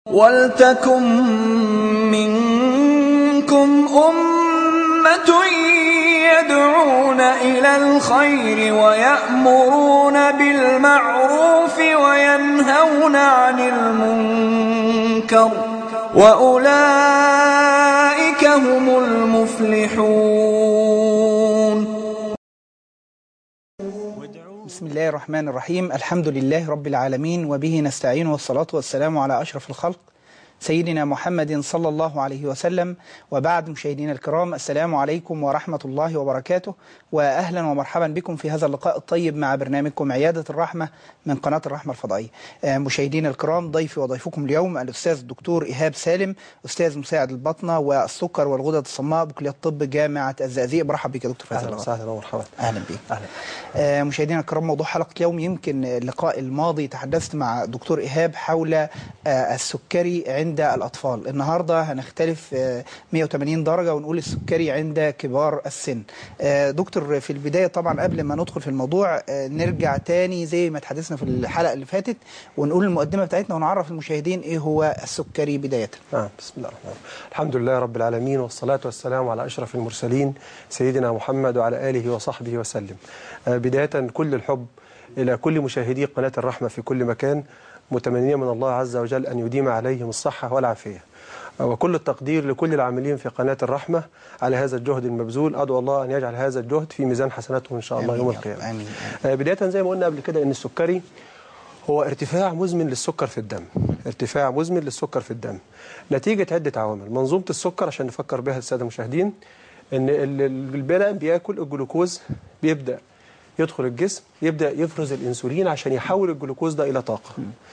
وَلْتَكُن مِّنكُمْ أُمَّةٌ يَدْعُونَ إِلَى الْخَيْرِ وَيَأْمُرُونَ بِالْمَعْرُوفِ وَيَنْهَوْنَ عَنِ الْمُنكَرِ ۚ وَأُولَٰئِكَ هُمُ الْمُفْلِحُونَ بسم الله الرحمن الرحيم الحمد لله رب العالمين وبه نستعين والصلاة والسلام على أشرف الخلق سيدنا محمد صلى الله عليه وسلم وبعد مشاهدينا الكرام السلام عليكم ورحمة الله وبركاته وأهلا ومرحبا بكم في هذا اللقاء الطيب مع برنامجكم عيادة الرحمة من قناة الرحمة الفضائية مشاهدينا الكرام ضيفي وضيفكم اليوم الأستاذ الدكتور إيهاب سالم أستاذ مساعد البطنة والسكر والغدد الصماء بكلية الطب جامعة الزقازيق برحب بك يا دكتور أهلا وسهلا ومرحبا أهلا بك أهلا مشاهدينا الكرام موضوع حلقة اليوم يمكن اللقاء الماضي تحدثت مع دكتور إيهاب حول السكري عند الأطفال النهاردة هنختلف 180 درجة ونقول السكري عند كبار السن دكتور في البداية طبعا قبل ما ندخل في الموضوع نرجع تاني زي ما تحدثنا في الحلقة اللي فاتت ونقول المقدمة بتاعتنا ونعرف المشاهدين إيه هو السكري بداية آه بسم الله الرحمن الرحيم الحمد لله رب العالمين والصلاة والسلام على أشرف المرسلين سيدنا محمد وعلى آله وصحبه وسلم آه بداية كل الحب إلى كل مشاهدي قناة الرحمة في كل مكان متمنيا من الله عز وجل أن يديم عليهم الصحة والعافية وكل التقدير لكل العاملين في قناة الرحمة على هذا الجهد المبذول أدعو الله أن يجعل هذا الجهد في ميزان حسناتهم إن شاء الله يوم القيامة آمين. بداية زي ما قلنا قبل كده أن السكري هو ارتفاع مزمن للسكر في الدم ارتفاع مزمن للسكر في الدم نتيجة عدة عوامل منظومة السكر عشان نفكر بها السادة المشاهدين أن البني بياكل الجلوكوز بيبدأ يدخل الجسم يبدأ يفرز الأنسولين عشان يحول الجلوكوز ده إلى طاقة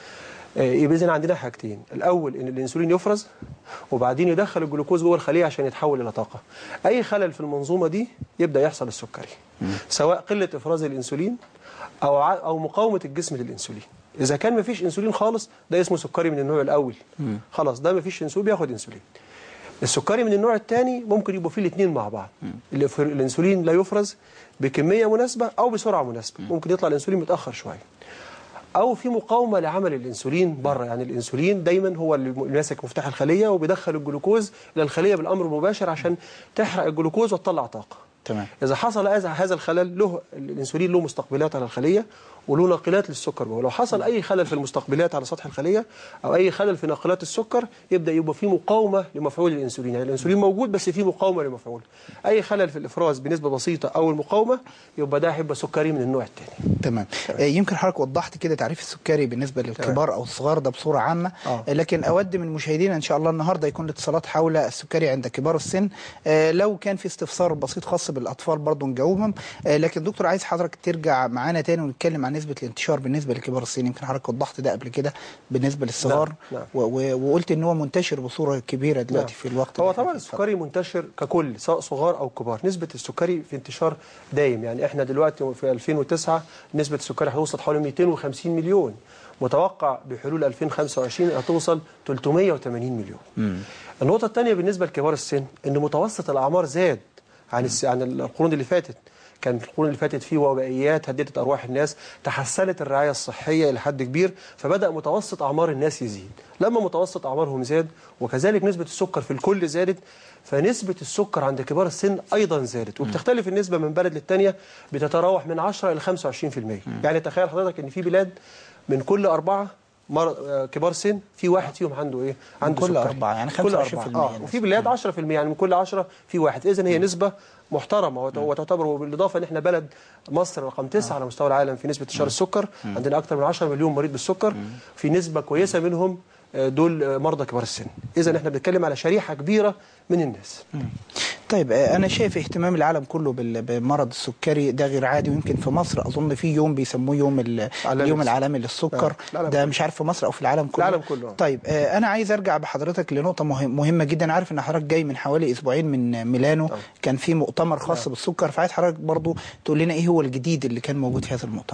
يبقى إذن عندنا حاجتين الأول إن الأنسولين يفرز وبعدين يدخل الجلوكوز جوه الخلية عشان يتحول إلى طاقة أي خلل في المنظومة دي يبدأ يحصل السكري سواء قلة إفراز الأنسولين أو أو مقاومة الجسم للأنسولين إذا كان مفيش أنسولين خالص ده اسمه سكري من النوع الأول خلاص ده مفيش أنسولين بياخد أنسولين السكري من النوع الثاني ممكن يبقوا فيه الاثنين مع بعض الانسولين لا يفرز بكميه مناسبه او بسرعه مناسبه ممكن يطلع الانسولين متاخر شويه او في مقاومه لعمل الانسولين بره يعني الانسولين دايما هو اللي ماسك مفتاح الخليه وبيدخل الجلوكوز الى الخليه بالامر المباشر عشان تحرق الجلوكوز وتطلع طاقه تمام اذا حصل هذا الخلل له الانسولين له مستقبلات على الخليه وله ناقلات للسكر ولو حصل اي خلل في المستقبلات على سطح الخليه او اي خلل في ناقلات السكر يبدا يبقى في مقاومه لمفعول الانسولين يعني الانسولين موجود بس في مقاومه لمفعوله اي خلل في الافراز بنسبه بسيطه او المقاومه يبقى ده هيبقى سكري من النوع الثاني تمام آه يمكن حضرتك وضحت كده تعريف السكري بالنسبه للكبار او الصغار ده بصوره عامه آه. لكن اود من مشاهدينا ان شاء الله النهارده يكون الاتصالات حول السكري عند كبار السن آه لو كان في استفسار بسيط خاص بالاطفال برضه نجاوبهم آه لكن دكتور عايز حضرتك ترجع معانا تاني ونتكلم عن نسبه الانتشار بالنسبه لكبار السن يمكن حضرتك وضحت ده قبل كده بالنسبه للصغار نعم. نعم. وقلت ان هو منتشر بصوره كبيره دلوقتي نعم. في الوقت هو طبعا السكري منتشر ككل سواء صغار او كبار نسبه السكري في انتشار دايم يعني احنا دلوقتي في 2009 نسبه السكري هتوصل حوالي 250 مليون متوقع بحلول 2025 هتوصل 380 مليون مم. النقطه الثانيه بالنسبه لكبار السن ان متوسط الاعمار زاد عن الس... عن القرون اللي فاتت كان في القرون اللي فاتت في وبائيات هددت ارواح الناس تحسنت الرعايه الصحيه الى حد كبير فبدا متوسط اعمار الناس يزيد لما متوسط اعمارهم زاد وكذلك نسبه السكر في الكل زادت فنسبه السكر عند كبار السن ايضا زادت وبتختلف النسبه من بلد للتانيه بتتراوح من 10 الى 25% يعني تخيل حضرتك ان في بلاد من كل اربعه مر... كبار سن في واحد فيهم عنده ايه عنده كل سكري. أربعة يعني 25% كل أربعة. آه. وفي بلاد 10% يعني من كل 10 في واحد اذا هي نسبه محترمه وتعتبر وبالاضافه ان احنا بلد مصر رقم تسعة على مستوى العالم في نسبه انتشار السكر عندنا اكثر من 10 مليون مريض بالسكر في نسبه كويسه منهم دول مرضى كبار السن اذا احنا بنتكلم على شريحه كبيره من الناس طيب انا شايف اهتمام العالم كله بمرض السكري ده غير عادي ويمكن في مصر اظن في يوم بيسموه يوم اليوم العالمي للسكر آه. ده مش عارف في مصر او في العالم كله العالم كله طيب انا عايز ارجع بحضرتك لنقطه مهمه جدا عارف ان حضرتك جاي من حوالي اسبوعين من ميلانو طبعا. كان في مؤتمر خاص بالسكر فعايز حضرتك برضو تقول لنا ايه هو الجديد اللي كان موجود في هذا المؤتمر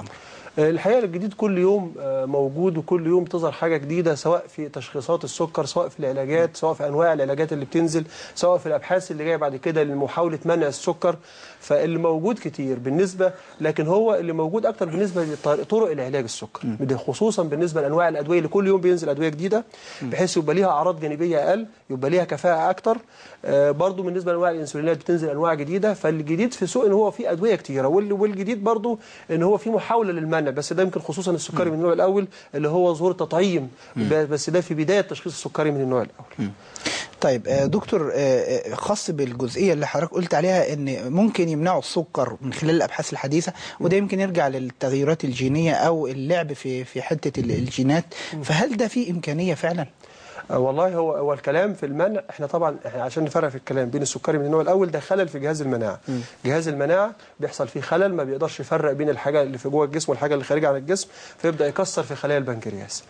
الحقيقه الجديد كل يوم آه، موجود وكل يوم تظهر حاجه جديده سواء في تشخيصات السكر سواء في العلاجات سواء في انواع العلاجات اللي بتنزل سواء في الابحاث اللي جايه بعد كده لمحاوله منع السكر فاللي موجود كتير بالنسبه لكن هو اللي موجود اكتر بالنسبه لطرق العلاج السكر ده خصوصا بالنسبه لانواع الادويه اللي كل يوم بينزل ادويه جديده بحيث يبقى ليها اعراض جانبيه اقل يبقى ليها كفاءه اكتر آه، برضو بالنسبه لانواع الانسولينات بتنزل انواع جديده فالجديد في السوق ان هو في ادويه كتيره وال- والجديد برضو ان هو في محاوله للمنع بس ده يمكن خصوصا السكري من النوع الاول اللي هو ظهور التطعيم ب- بس ده في بدايه تشخيص السكري من النوع الاول طيب آه، دكتور آه، آه، خاص بالجزئيه اللي حضرتك قلت عليها ان ممكن يمنعوا السكر من خلال الابحاث الحديثه وده يمكن يرجع للتغيرات الجينيه او اللعب في في حته ال- الجينات فهل ده في امكانيه فعلا؟ آه، والله هو هو الكلام في المنع احنا طبعا احنا عشان نفرق في الكلام بين السكري من النوع الاول ده خلل في جهاز المناعه جهاز المناعه بيحصل فيه خلل ما بيقدرش يفرق بين الحاجه اللي في جوه الجسم والحاجه اللي خارجه عن الجسم فيبدا يكسر في خلايا البنكرياس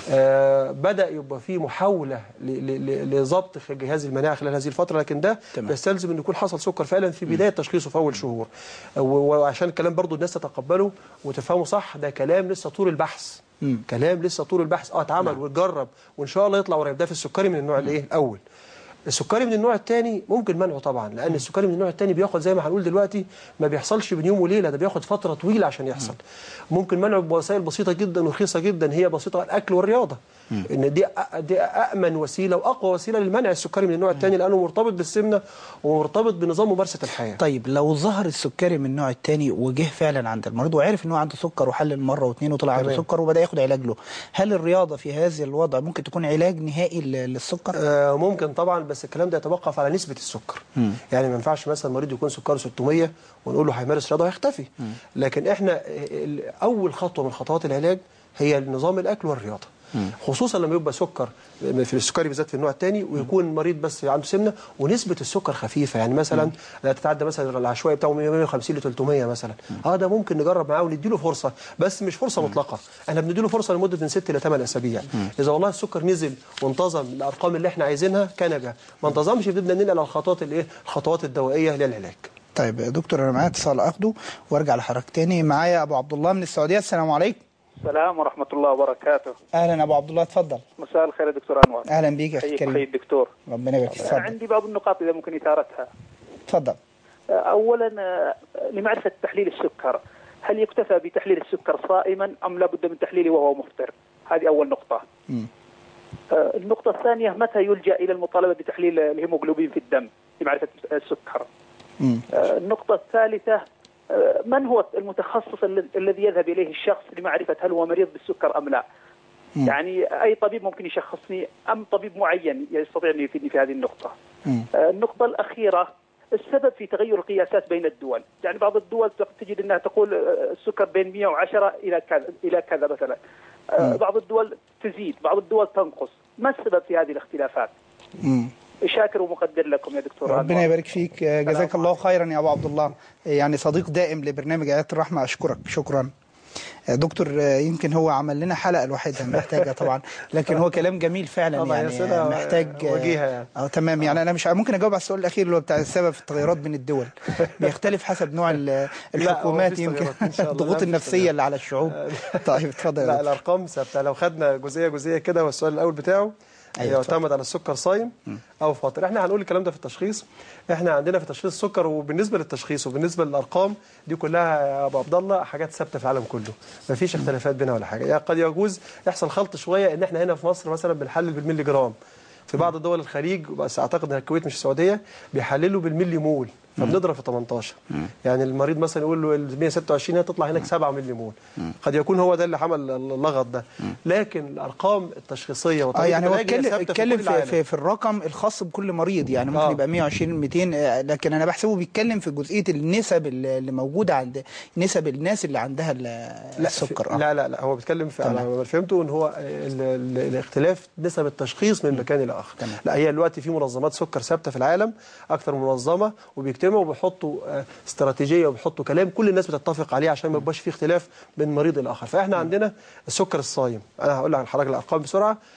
آه بدا يبقى في محاوله ل- ل- ل- لضبط في جهاز المناعه خلال هذه الفتره لكن ده تمام. بيستلزم ان يكون حصل سكر فعلا في بدايه تشخيصه في اول شهور و- وعشان الكلام برضو الناس تتقبله وتفهمه صح ده كلام لسه طول البحث مم. كلام لسه طول البحث اه اتعمل واتجرب وان شاء الله يطلع قريب ده في السكري من النوع الايه الاول السكري من النوع الثاني ممكن منعه طبعا لان السكري من النوع الثاني بياخد زي ما هنقول دلوقتي ما بيحصلش بين يوم وليله ده بياخد فتره طويله عشان يحصل ممكن منعه بوسائل بسيطه جدا ورخيصه جدا هي بسيطه الاكل والرياضه ان دي أ- دي امن وسيله واقوى وسيله للمنع السكري من النوع الثاني لانه مرتبط بالسمنه ومرتبط بنظام ممارسه الحياه طيب لو ظهر السكري من النوع الثاني وجه فعلا عند المريض وعرف ان هو عنده سكر وحلل مره واثنين وطلع عنده تمام. سكر وبدا ياخد علاج له هل الرياضه في هذا الوضع ممكن تكون علاج نهائي ل- للسكر؟ آه، ممكن طبعا بس الكلام ده يتوقف على نسبة السكر يعني ما ينفعش مثلا مريض يكون سكره 600 ونقول له هيمارس رياضة هيختفي لكن احنا آه، ال- أول خطوة من خطوات العلاج هي نظام الأكل والرياضة خصوصا لما يبقى سكر في السكري بالذات في النوع الثاني ويكون مريض بس عنده سمنه ونسبه السكر خفيفه يعني مثلا لا تتعدى مثلا العشوائي بتاعه 150 ل 300 مثلا اه ده ممكن نجرب معاه ونديله فرصه بس مش فرصه مطلقه احنا بنديله فرصه لمده من 6 ل 8 اسابيع اذا والله السكر نزل وانتظم الارقام اللي احنا عايزينها كان بها ما انتظمش بنبدا ننقل على الخطوات الايه الخطوات الدوائيه للعلاج طيب يا دكتور انا معايا اتصال اخده وارجع لحضرتك تاني معايا ابو عبد الله من السعوديه السلام عليكم السلام ورحمة الله وبركاته اهلا ابو عبد الله اتفضل مساء الخير يا دكتور أنور اهلا بيك يا اخي حييك حي كريم الدكتور ربنا يبارك فيك أنا اتفضل عندي بعض النقاط إذا ممكن إثارتها اتفضل أولا آه، لمعرفة تحليل السكر هل يكتفى بتحليل السكر صائما أم لابد من تحليله وهو مفطر هذه أول نقطة مم. آه، النقطة الثانية متى يلجأ إلى المطالبة بتحليل الهيموغلوبين في الدم لمعرفة السكر مم. آه، النقطة الثالثة آه، من هو المتخصص ال- الذي يذهب إليه الشخص لمعرفة هل هو مريض بالسكر أم لا مم. يعني أي طبيب ممكن يشخصني أم طبيب معين يستطيع أن يفيدني في هذه النقطة مم. آه، النقطة الأخيرة السبب في تغير القياسات بين الدول يعني بعض الدول تجد أنها تقول آه، السكر بين 110 إلى كذا إلى كذا مثلا آه، بعض الدول تزيد بعض الدول تنقص ما السبب في هذه الاختلافات مم. شاكر ومقدر لكم يا دكتور ربنا أنور. يبارك فيك آه، جزاك الله خيرا يا ابو عبد الله يعني صديق دائم لبرنامج ايات الرحمه اشكرك شكرا آه، دكتور آه، يمكن هو عمل لنا حلقه لوحدها محتاجه طبعا لكن هو كلام جميل فعلا طبعا يا يعني سيدة، آه، محتاج آه، وجيهة يعني. اه تمام يعني انا مش ممكن اجاوب على السؤال الاخير اللي هو بتاع السبب في التغيرات بين الدول بيختلف حسب نوع ال- الحكومات مفيش يمكن تغيرات إن شاء الله. لا، الضغوط مفيش النفسيه تغيرات. اللي على الشعوب طيب اتفضل يا لا دكتور. الارقام ثابته لو خدنا جزئيه جزئيه كده والسؤال الاول بتاعه أيوة، يعتمد على السكر صايم او فاطر احنا هنقول الكلام ده في التشخيص احنا عندنا في تشخيص السكر وبالنسبه للتشخيص وبالنسبه للارقام دي كلها يا ابو عبد الله حاجات ثابته في العالم كله ما فيش اختلافات بينها ولا حاجه يعني قد يجوز يحصل خلط شويه ان احنا هنا في مصر مثلا بنحلل بالملي جرام في بعض دول الخليج بس اعتقد ان الكويت مش السعوديه بيحللوا بالملي مول فبنضرب في 18 يعني المريض مثلا يقول له ال 126 هنا تطلع هناك 7 ملي مول قد يكون هو ده اللي عمل اللغط ده لكن الارقام التشخيصيه اه وطريقه يعني هو العلاج هي اتكلم ثابتة اتكلم كل في, العالم. في, في الرقم الخاص بكل مريض يعني ممكن آه. يبقى 120 200 آه، لكن انا بحسبه بيتكلم في جزئيه النسب اللي اللي موجوده عند نسب الناس اللي عندها ال- لا السكر في- لا لا لا هو بيتكلم في تمام. على ما فهمته ان هو ال- ال- الاختلاف نسب التشخيص من مكان الى اخر تمام. لا هي دلوقتي في منظمات سكر ثابته في العالم اكثر من منظمه وبيجتمعوا وبيحطوا آه، استراتيجيه وبيحطوا كلام كل الناس بتتفق عليه عشان ما يبقاش في اختلاف بين مريض الاخر فاحنا عندنا السكر الصايم انا هقول لك حضرتك الارقام بسرعه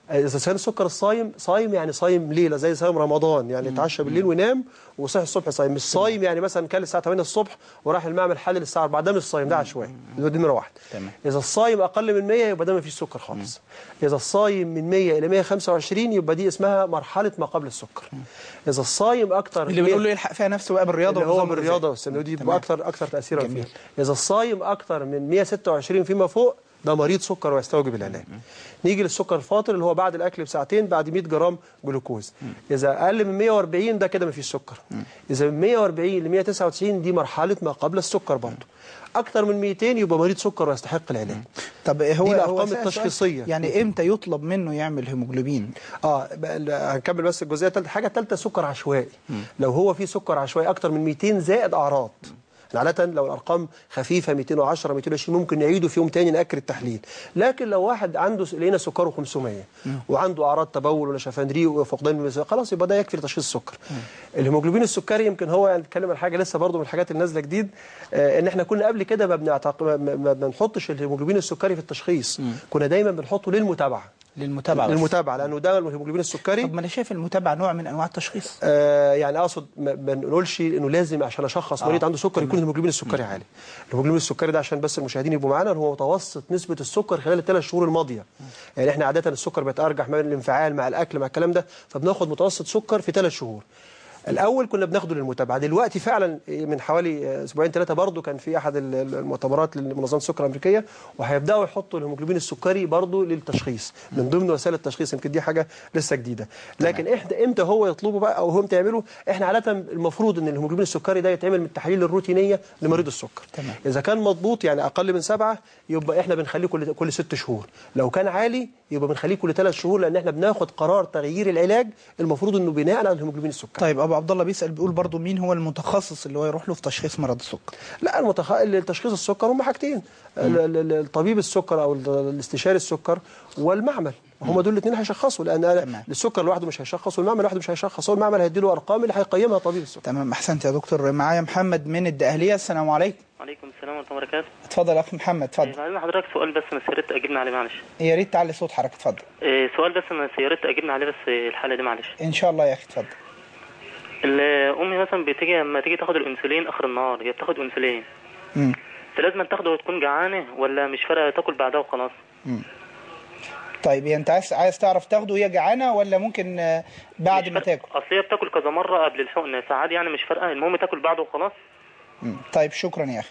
اذا كان السكر الصايم صايم يعني صايم ليله زي صايم رمضان يعني اتعشى بالليل وينام وصحي الصبح صايم مش صايم يعني مثلا كان الساعه 8 الصبح وراح المعمل حلل الساعه 4 ده مش صايم ده عشوائي ده دي نمره واحد تمام. اذا الصايم اقل من 100 يبقى ده ما فيش سكر خالص اذا الصايم من 100 الى 125 يبقى دي اسمها مرحله ما قبل السكر اذا الصايم اكتر اللي بنقول له يلحق فيها نفسه بقى بالرياضه اللي هو والنظام بالرياضه الغذائي. والسمنه ودي تمام. بتبقى اكتر اكتر تاثيرا جميل. فيها اذا الصايم اكتر من 126 فيما فوق ده مريض سكر ويستوجب العلاج نيجي للسكر الفاطر اللي هو بعد الاكل بساعتين بعد 100 جرام جلوكوز اذا اقل من 140 ده كده مفيش سكر اذا من 140 ل 199 دي مرحله ما قبل السكر برضه اكتر من 200 يبقى مريض سكر ويستحق العلاج طب هو دي الأرقام هو سأل سؤال، التشخيصية. يعني امتى يطلب منه يعمل هيموجلوبين اه بقى ال- هنكمل بس الجزئيه الثالثه حاجه ثالثه سكر عشوائي لو هو في سكر عشوائي اكتر من 200 زائد اعراض عادة لو الأرقام خفيفة 210 220 ممكن نعيده في يوم تاني نأكد التحليل لكن لو واحد عنده س- لقينا سكره 500 وعنده أعراض تبول ونشفان ريق وفقدان الميزان خلاص يبقى ده يكفي لتشخيص السكر الهيموجلوبين السكري يمكن هو يعني نتكلم عن حاجة لسه برضه من الحاجات اللي نازلة جديد آه إن إحنا كنا قبل كده ما بنعتق... ما- ما ما بنحطش الهيموجلوبين السكري في التشخيص كنا دايما بنحطه للمتابعة للمتابعه بس. للمتابعة لأنه ده الهيموجلوبين السكري طب ما انا شايف المتابعه نوع من انواع التشخيص آه يعني اقصد ما ما نقولش انه لازم عشان اشخص مريض عنده سكر يكون الهيموجلوبين السكري عالي الهيموجلوبين السكري ده عشان بس المشاهدين يبقوا معانا هو متوسط نسبه السكر خلال الثلاث شهور الماضيه يعني احنا عاده السكر بيتارجح ما بين الانفعال مع الاكل مع الكلام ده فبناخد متوسط سكر في ثلاث شهور الاول كنا بناخده للمتابعه دلوقتي فعلا من حوالي اسبوعين ثلاثه برضه كان في احد ال- ال- المؤتمرات لمنظمه السكر الامريكيه وهيبداوا يحطوا الهيموجلوبين السكري برضه للتشخيص من ضمن وسائل التشخيص يمكن دي حاجه لسه جديده لكن احنا امتى هو يطلبه بقى او هو امتى يعمله احنا عاده المفروض ان الهيموجلوبين السكري ده يتعمل من التحاليل الروتينيه لمريض السكر تمام. اذا كان مضبوط يعني اقل من سبعه يبقى احنا بنخليه كل كل ست شهور لو كان عالي يبقى بنخليه كل ثلاث شهور لان احنا بناخد قرار تغيير العلاج المفروض انه بناء على الهيموجلوبين السكري طيب ابو عبد الله بيسال بيقول برضو مين هو المتخصص اللي هو يروح له في تشخيص مرض السكر لا المتخ... التشخيص السكر هم حاجتين ال- ال- ال- الطبيب السكر او ال- الاستشاري السكر والمعمل هم دول الاثنين هيشخصوا لان أنا تمام. السكر لوحده مش هيشخص والمعمل لوحده مش هيشخص هو المعمل هيديله ارقام اللي هيقيمها طبيب السكر تمام احسنت يا دكتور معايا محمد من الدقهليه السلام عليكم وعليكم السلام ورحمة الله وبركاته. اتفضل يا اخي محمد اتفضل بعدين حضرتك سؤال بس انا يا ريت تأجلنا عليه معلش. يا ريت تعلي صوت حضرتك اتفضل إيه، سؤال بس انا يا ريت تأجلنا عليه بس الحالة دي معلش. ان شاء الله يا اخي اتفضل ال- امي مثلا بتيجي لما تيجي تاخد الانسولين اخر النهار هي بتاخد انسولين. مم. فلازم تاخده وتكون جعانة ولا مش فارقة تاكل بعدها وخلاص؟ طيب يعني انت عايز عايز تعرف تاخده وهي جعانه ولا ممكن آه، بعد مش ما فارقة. تاكل اصل هي بتاكل كذا مرة قبل الحقن ساعات يعني مش فارقة المهم تاكل بعده وخلاص. مم. طيب شكرا يا اخي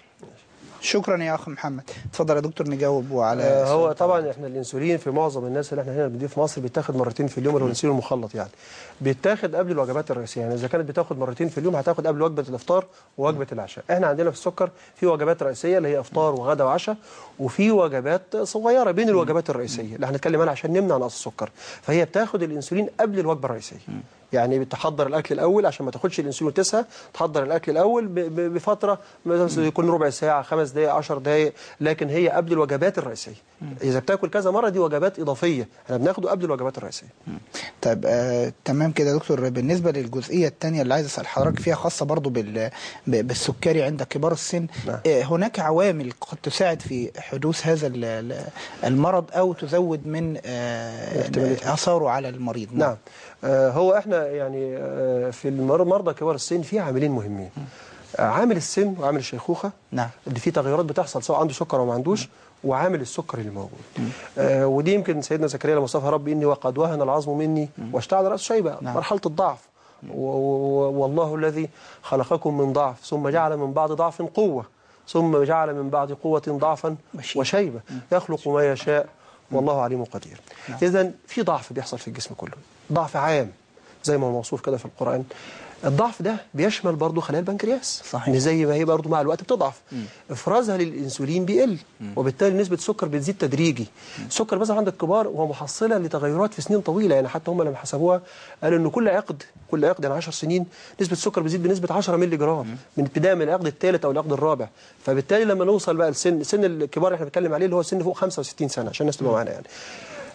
شكرا يا اخ محمد اتفضل يا دكتور نجاوب على آه، هو السؤال. طبعا احنا الانسولين في معظم الناس اللي احنا هنا بنديه في مصر بيتاخد مرتين في اليوم اللي هو الانسولين المخلط يعني بيتاخد قبل الوجبات الرئيسيه يعني اذا كانت بتاخد مرتين في اليوم هتاخد قبل وجبه الافطار ووجبه العشاء احنا عندنا في السكر في وجبات رئيسيه اللي هي افطار وغدا وعشاء وفي وجبات صغيره بين الوجبات الرئيسيه اللي هنتكلم عنها عشان نمنع نقص السكر فهي بتاخد الانسولين قبل الوجبه الرئيسيه يعني بتحضر الاكل الاول عشان ما تاخدش الانسولين وتسهى تحضر الاكل الاول ب- ب- بفتره مثلا يكون ربع ساعه خمس دقائق 10 دقائق لكن هي قبل الوجبات الرئيسيه اذا بتاكل كذا مره دي وجبات اضافيه احنا بناخده قبل الوجبات الرئيسيه طيب آه تمام كده يا دكتور بالنسبه للجزئيه الثانيه اللي عايز اسال حضرتك فيها خاصه برضو بال ب- بالسكري عند كبار السن نعم. آه هناك عوامل قد تساعد في حدوث هذا ال- ال- المرض او تزود من آه احتمالية. اثاره على المريض نعم آه هو احنا يعني آه في المر- مرضى كبار السن في عاملين مهمين آه عامل السن وعامل الشيخوخه نعم. اللي فيه تغيرات بتحصل سواء عنده سكر او ما عندوش وعامل السكر اللي موجود آه ودي يمكن سيدنا زكريا لما وصفها ربي اني وقد وهن العظم مني واشتعل راس شيبه نعم. مرحله الضعف و- و- والله الذي خلقكم من ضعف ثم جعل من بعد ضعف قوه ثم جعل من بعد قوه ضعفا وشيبة. وشيبه يخلق ما يشاء والله عليم قدير اذا في ضعف بيحصل في الجسم كله ضعف عام زي ما هو موصوف كده في القرآن الضعف ده بيشمل برضه خلايا البنكرياس صحيح. إن زي ما هي برضه مع الوقت بتضعف افرازها للانسولين بيقل وبالتالي نسبه السكر بتزيد تدريجي السكر مثلا عند الكبار هو محصله لتغيرات في سنين طويله يعني حتى هم لما حسبوها قالوا ان كل عقد كل عقد يعني 10 سنين نسبه السكر بتزيد بنسبه 10 مللي جرام من ابتداء من العقد الثالث او العقد الرابع فبالتالي لما نوصل بقى لسن سن الكبار اللي احنا بنتكلم عليه اللي هو سن فوق 65 سنه عشان الناس تبقى معانا يعني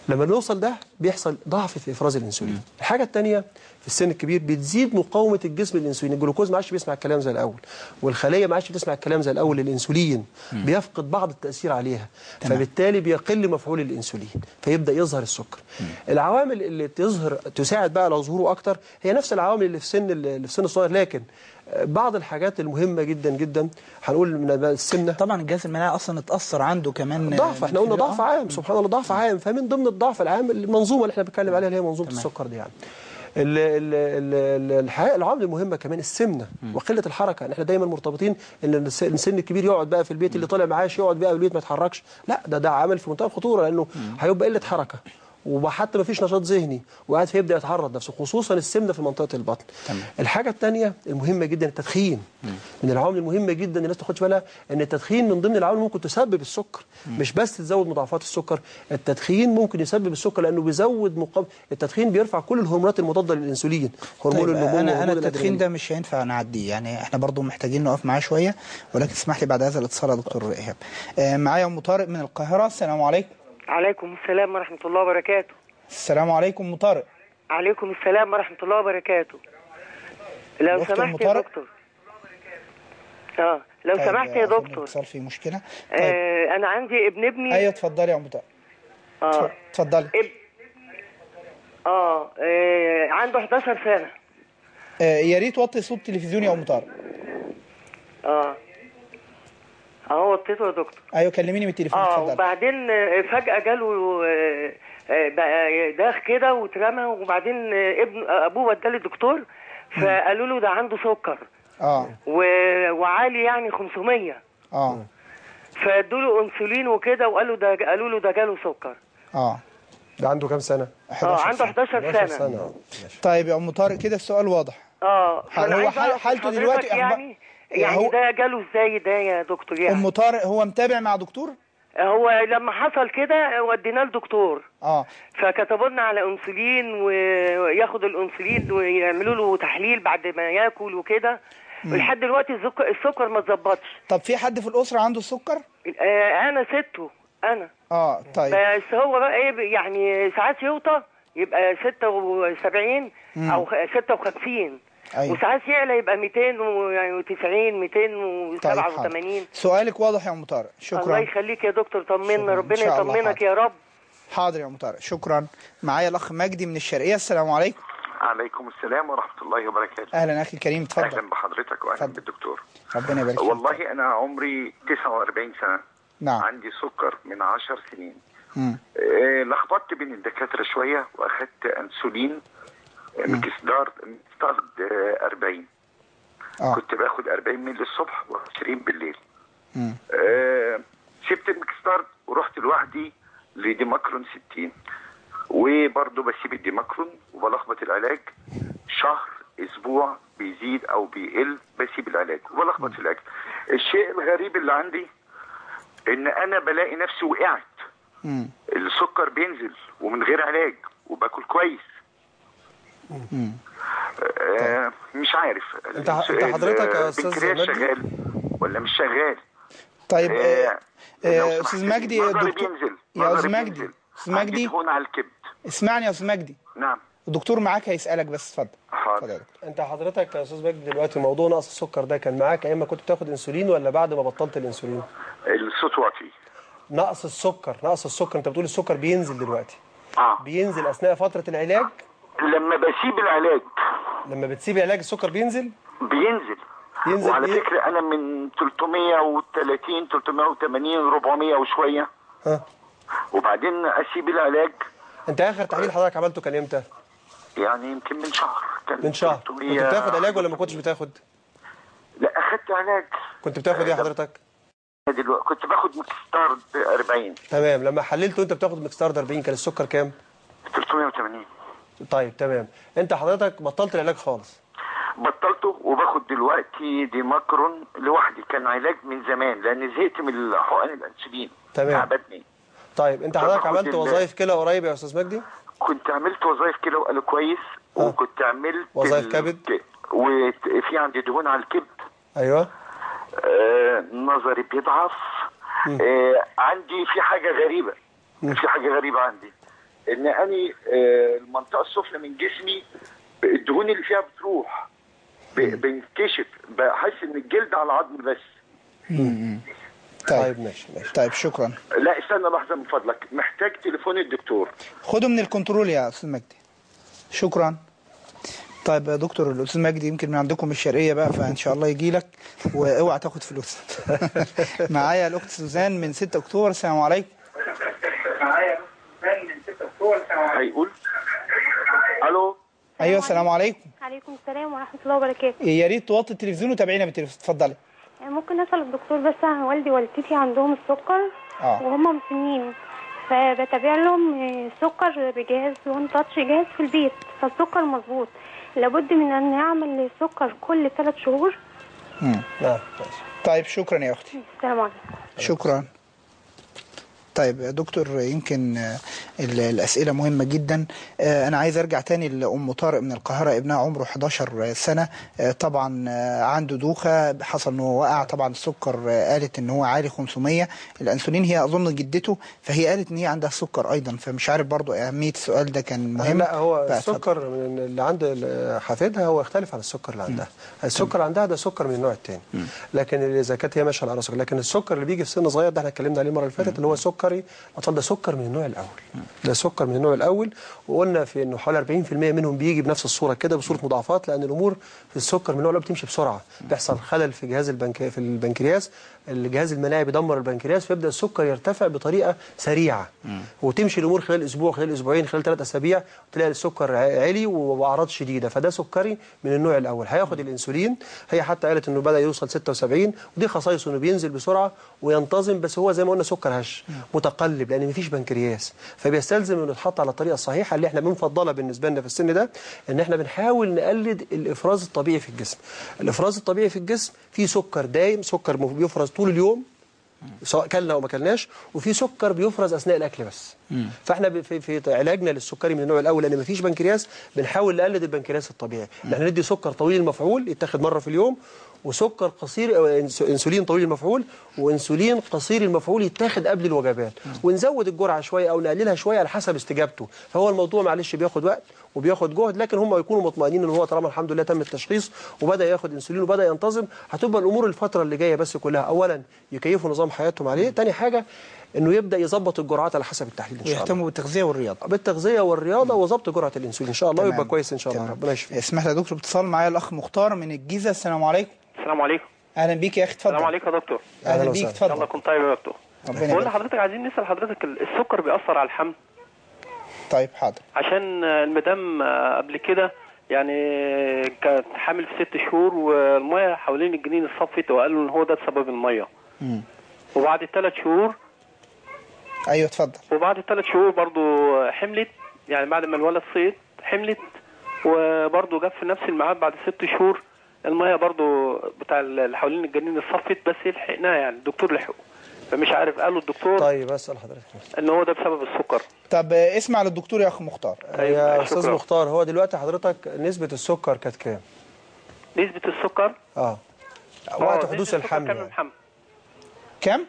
لما نوصل ده بيحصل ضعف في افراز الانسولين الحاجه الثانيه في السن الكبير بتزيد مقاومه الجسم للانسولين الجلوكوز ما عادش بيسمع الكلام زي الاول والخليه ما عادش بتسمع الكلام زي الاول للانسولين بيفقد بعض التاثير عليها تمام. فبالتالي بيقل مفعول الانسولين فيبدا يظهر السكر العوامل اللي تظهر تساعد بقى على ظهوره اكتر هي نفس العوامل اللي في سن اللي في سن الصغير لكن آه، بعض الحاجات المهمه جدا جدا هنقول من السمنه طبعا الجهاز المناعي اصلا اتاثر عنده كمان ضعف احنا قلنا آه. ضعف عام سبحان الله ضعف عام فمن ضمن الضعف العام المنظومه اللي احنا بنتكلم عليها اللي هي منظومه السكر دي يعني ال- ال- ال- ال- الحقيقه العوامل المهمه كمان السمنه وقله الحركه يعني احنا دايما مرتبطين ان الس- السن الكبير يقعد بقى في البيت اللي طالع معاش يقعد بقى في البيت ما يتحركش لا ده ده عامل في منتهى الخطوره لانه هيبقى قله حركه وحتى ما فيش نشاط ذهني وقاعد فيبدا يتعرض نفسه خصوصا السمنه في منطقه البطن تمام. الحاجه الثانيه المهمه جدا التدخين من العوامل المهمه جدا الناس تاخدش بالها ان التدخين من ضمن العوامل ممكن تسبب السكر مش بس تزود مضاعفات السكر التدخين ممكن يسبب السكر لانه بيزود مقام التدخين بيرفع كل الهرمونات المضاده للانسولين هرمون طيب النمو انا انا وهرمون التدخين الأدرينالين. ده مش هينفع نعديه يعني احنا برضو محتاجين نقف معاه شويه ولكن اسمح لي بعد هذا الاتصال يا دكتور ايهاب آه، معايا ام طارق من القاهره السلام عليكم عليكم السلام ورحمة الله وبركاته السلام عليكم ام طارق عليكم السلام ورحمة الله وبركاته لو الأخت أم سمحت يا طارق؟ دكتور اه لو طيب، سمحت يا أظن دكتور الاتصال فيه مشكله طيب آه انا عندي ابن ابني ايوه اتفضلي يا ام طارق اه اتفضلي اب... آه, اه عنده 11 سنة آه، يا ريت وطي صوت التلفزيون يا ام طارق اه اه وطيته يا دكتور ايوه كلميني من التليفون اه اتفضلي وبعدين آه، فجأة جاله آه، آه، بقى داخ كده واترمى وبعدين آه، ابن آه، ابوه وداه للدكتور فقالوا له ده عنده سكر اه و... وعالي يعني 500 اه فادوا له انسولين وكده وقالوا ده قالوا له ده جاله سكر اه ده عنده كام سنه؟ اه 11 عنده سنة. 11 11 سنه سنه آه. ماشي. طيب يا ام طارق كده السؤال واضح اه حال- فأنا هو عايز حال- أعرف حالته حضرتك دلوقتي أخبار- يعني يعني هو- ده جاله ازاي ده يا دكتور يعني ام طارق هو متابع مع دكتور هو لما حصل كده وديناه لدكتور اه فكتبوا لنا على انسولين وياخد الانسولين ويعملوا له تحليل بعد ما ياكل وكده ولحد دلوقتي السكر, السكر ما اتظبطش طب في حد في الاسره عنده السكر آه انا سته انا اه طيب بس هو بقى ايه يعني ساعات يوطى يبقى 76 او خ- 56 أيوة. وساعات يعلى يبقى 290 طيب حاضر. 287 سؤالك واضح يا ام طارق الله شكرا يخليك يا دكتور طمنا شكراً. ربنا إن شاء الله يطمنك حاضر. يا رب حاضر يا ام طارق شكرا معايا الاخ مجدي من الشرقيه السلام عليكم عليكم السلام ورحمة الله وبركاته اهلا اخي الكريم اتفضل أهلا بحضرتك وأهلا اتفضل. بالدكتور ربنا يبارك فيك والله أنا عمري 49 سنة نعم عندي سكر من 10 سنين مم. آه، لخبطت بين الدكاترة شوية وأخدت أنسولين آه، مكسدار مكسدار آه، 40 اه كنت باخد 40 مللي الصبح و20 بالليل مم. آه، سبت المكسدار ورحت لوحدي لديماكرون 60 وبرضه بسيب الديماكرون وبلخبط العلاج شهر اسبوع بيزيد او بيقل بسيب العلاج وبلخبط في العلاج الشيء الغريب اللي عندي ان انا بلاقي نفسي وقعت مم. السكر بينزل ومن غير علاج وباكل كويس مم. آه مش عارف أنت- أنت حضرتك يا أستاذ البنكرياس مجدي؟ شغال ولا مش شغال طيب آه، آه، آه، لو استاذ سمحت، مجدي نظري الدكتور بينزل يا نظري استاذ مجدي بينزل. استاذ عندي مجدي دهون على الكبد اسمعني يا استاذ مجدي نعم الدكتور معاك هيسالك بس اتفضل اتفضل يا حاضر دكتور. انت حضرتك يا استاذ مجدي دلوقتي موضوع نقص السكر ده كان معاك ايام ما كنت بتاخد انسولين ولا بعد ما بطلت الانسولين؟ الصوت واطي نقص السكر نقص السكر انت بتقول السكر بينزل دلوقتي اه بينزل اثناء فتره العلاج لما بسيب العلاج لما بتسيب علاج السكر بينزل بينزل ينزل وعلى إيه؟ فكره انا من 330 380 400 وشويه ها وبعدين اسيب العلاج انت اخر تحليل حضرتك عملته كان امتى؟ يعني يمكن من شهر كان من شهر كنت 300 بتاخد علاج ولا ما كنتش بتاخد؟ لا اخدت علاج كنت بتاخد ايه حضرتك؟ دلوقتي كنت باخد مكستار 40 تمام لما حللت وانت بتاخد مكستارد 40 كان السكر كام؟ 380 طيب تمام انت حضرتك بطلت العلاج خالص بطلته وباخد دلوقتي دي ماكرون لوحدي كان علاج من زمان لان زهقت من حقن الانسولين تمام. تعبتني طيب انت حضرتك باخد عملت ال- وظائف كلى قريب يا استاذ مجدي؟ كنت عملت وظائف كده وقالوا كويس آه. وكنت عملت وظائف ال- كبد؟ وفي عندي دهون على الكبد ايوه آه نظري بيضعف آه عندي في حاجة غريبة في حاجة غريبة عندي ان اني آه، المنطقه السفلى من جسمي الدهون اللي فيها بتروح ب- بينكشف بحس ان الجلد على العظم بس طيب طيب ماشي ماشي طيب شكرا لا استنى لحظه من فضلك محتاج تليفون الدكتور خده من الكنترول يا استاذ مجدي شكرا طيب يا دكتور الاستاذ مجدي يمكن من عندكم الشرقيه بقى فان شاء الله يجي لك واوعى تاخد فلوس معايا الاخت سوزان من 6 اكتوبر السلام عليكم هيقول الو ايوه السلام عليكم عليكم السلام ورحمة الله وبركاته يا ريت توطي التلفزيون وتابعينا بالتلفزيون اتفضلي ممكن أسأل الدكتور بس عن والدي ووالدتي عندهم السكر اه وهم مسنين فبتابع لهم آه، سكر بجهاز وان تاتش جهاز في البيت فالسكر مظبوط لابد من أن أعمل سكر كل ثلاث شهور مم. نعم ماشي طيب شكرا يا اختي السلام عليكم شكرا طيب يا دكتور يمكن آه، ال- الأسئلة مهمة جدا آه، أنا عايز أرجع تاني لأم طارق من القاهرة ابنها عمره 11 سنة آه، طبعا آه، عنده دوخة حصل أنه وقع طبعا السكر آه، قالت أن هو عالي 500 الأنسولين هي أظن جدته فهي قالت أن هي عندها السكر أيضا فمش عارف برضو أهمية السؤال ده كان مهم لا هو فاتفضل. السكر من اللي عند ال- حفيدها هو يختلف عن السكر اللي عندها السكر عندها ده سكر من النوع الثاني لكن اللي اذا كانت هي ماشيه على سكر لكن السكر اللي بيجي في سن صغير ده احنا اتكلمنا عليه المره اللي فاتت اللي هو سكري الاطفال ده سكر من النوع الاول ده سكر من النوع الاول وقلنا في انه حوالي 40% منهم بيجي بنفس الصوره كده بصوره مضاعفات لان الامور في السكر من النوع الاول بتمشي بسرعه بيحصل خلل في جهاز البنك في البنكرياس الجهاز المناعي بيدمر البنكرياس فيبدا السكر يرتفع بطريقه سريعه وتمشي الامور خلال اسبوع خلال اسبوعين خلال ثلاث اسابيع تلاقي السكر ع- عالي واعراض شديده فده سكري من النوع الاول هياخد الانسولين هي حتى قالت انه بدا يوصل 76 ودي خصائصه انه بينزل بسرعه وينتظم بس هو زي ما قلنا سكر هش متقلب لان مفيش بنكرياس فبيستلزم انه يتحط على الطريقه الصحيحه اللي احنا بنفضلها بالنسبه لنا في السن ده ان احنا بنحاول نقلد الافراز الطبيعي في الجسم الافراز الطبيعي في الجسم فيه سكر دايم سكر بيفرز طول اليوم سواء كلنا او ما كلناش وفي سكر بيفرز اثناء الاكل بس فاحنا ب- في, في علاجنا للسكري من النوع الاول لان ما فيش بنكرياس بنحاول نقلد البنكرياس الطبيعي ان احنا ندي سكر طويل المفعول يتاخد مره في اليوم وسكر قصير أو إنس- انسولين طويل المفعول وانسولين قصير المفعول يتاخد قبل الوجبات ونزود الجرعه شويه او نقللها شويه على حسب استجابته فهو الموضوع معلش بياخد وقت وبياخد جهد لكن هم يكونوا مطمئنين ان هو طالما الحمد لله تم التشخيص وبدا ياخد انسولين وبدا ينتظم هتبقى الامور الفتره اللي جايه بس كلها اولا يكيفوا نظام حياتهم عليه تاني حاجه انه يبدا يظبط الجرعات على حسب التحليل ان شاء الله ويهتموا بالتغذية والرياضة بالتغذيه والرياضه وظبط جرعه الانسولين ان شاء الله تمام. يبقى كويس ان شاء الله تمام. ربنا يشفيه اسمح لي يا دكتور اتصال معايا الأخ مختار من الجيزة السلام عليكم السلام عليكم أهلا بيك يا أخي اتفضل السلام عليكم يا دكتور أهلا أهلا بيك وسهلا. ان الله اتفضل يكون طيب يا دكتور ربنا بقول يبارك لحضرتك عايزين نسال حضرتك ال- السكر بيأثر على الحمل طيب حاضر عشان آه، المدام آه، قبل كده يعني كانت حامل في ست شهور والميه حوالين الجنين الصفت وقالوا ان هو ده بسبب الميه مم. وبعد الثلاث شهور أيوه اتفضل وبعد الثلاث شهور برضو حملت يعني بعد ما الولد صيد حملت وبرضو جت في نفس الميعاد بعد ست شهور الميه برضو بتاع اللي حوالين الجنين الصفت بس لحقناها يعني الدكتور لحقه فمش عارف قالوا الدكتور طيب اسال حضرتك ان هو ده بسبب السكر طب آه، اسمع للدكتور يا أخ مختار طيب، يا استاذ شكرا. مختار هو دلوقتي حضرتك نسبه السكر كانت كام نسبة السكر اه آه، وقت نسبة حدوث السكر الحمل كام يعني. الحمل كم؟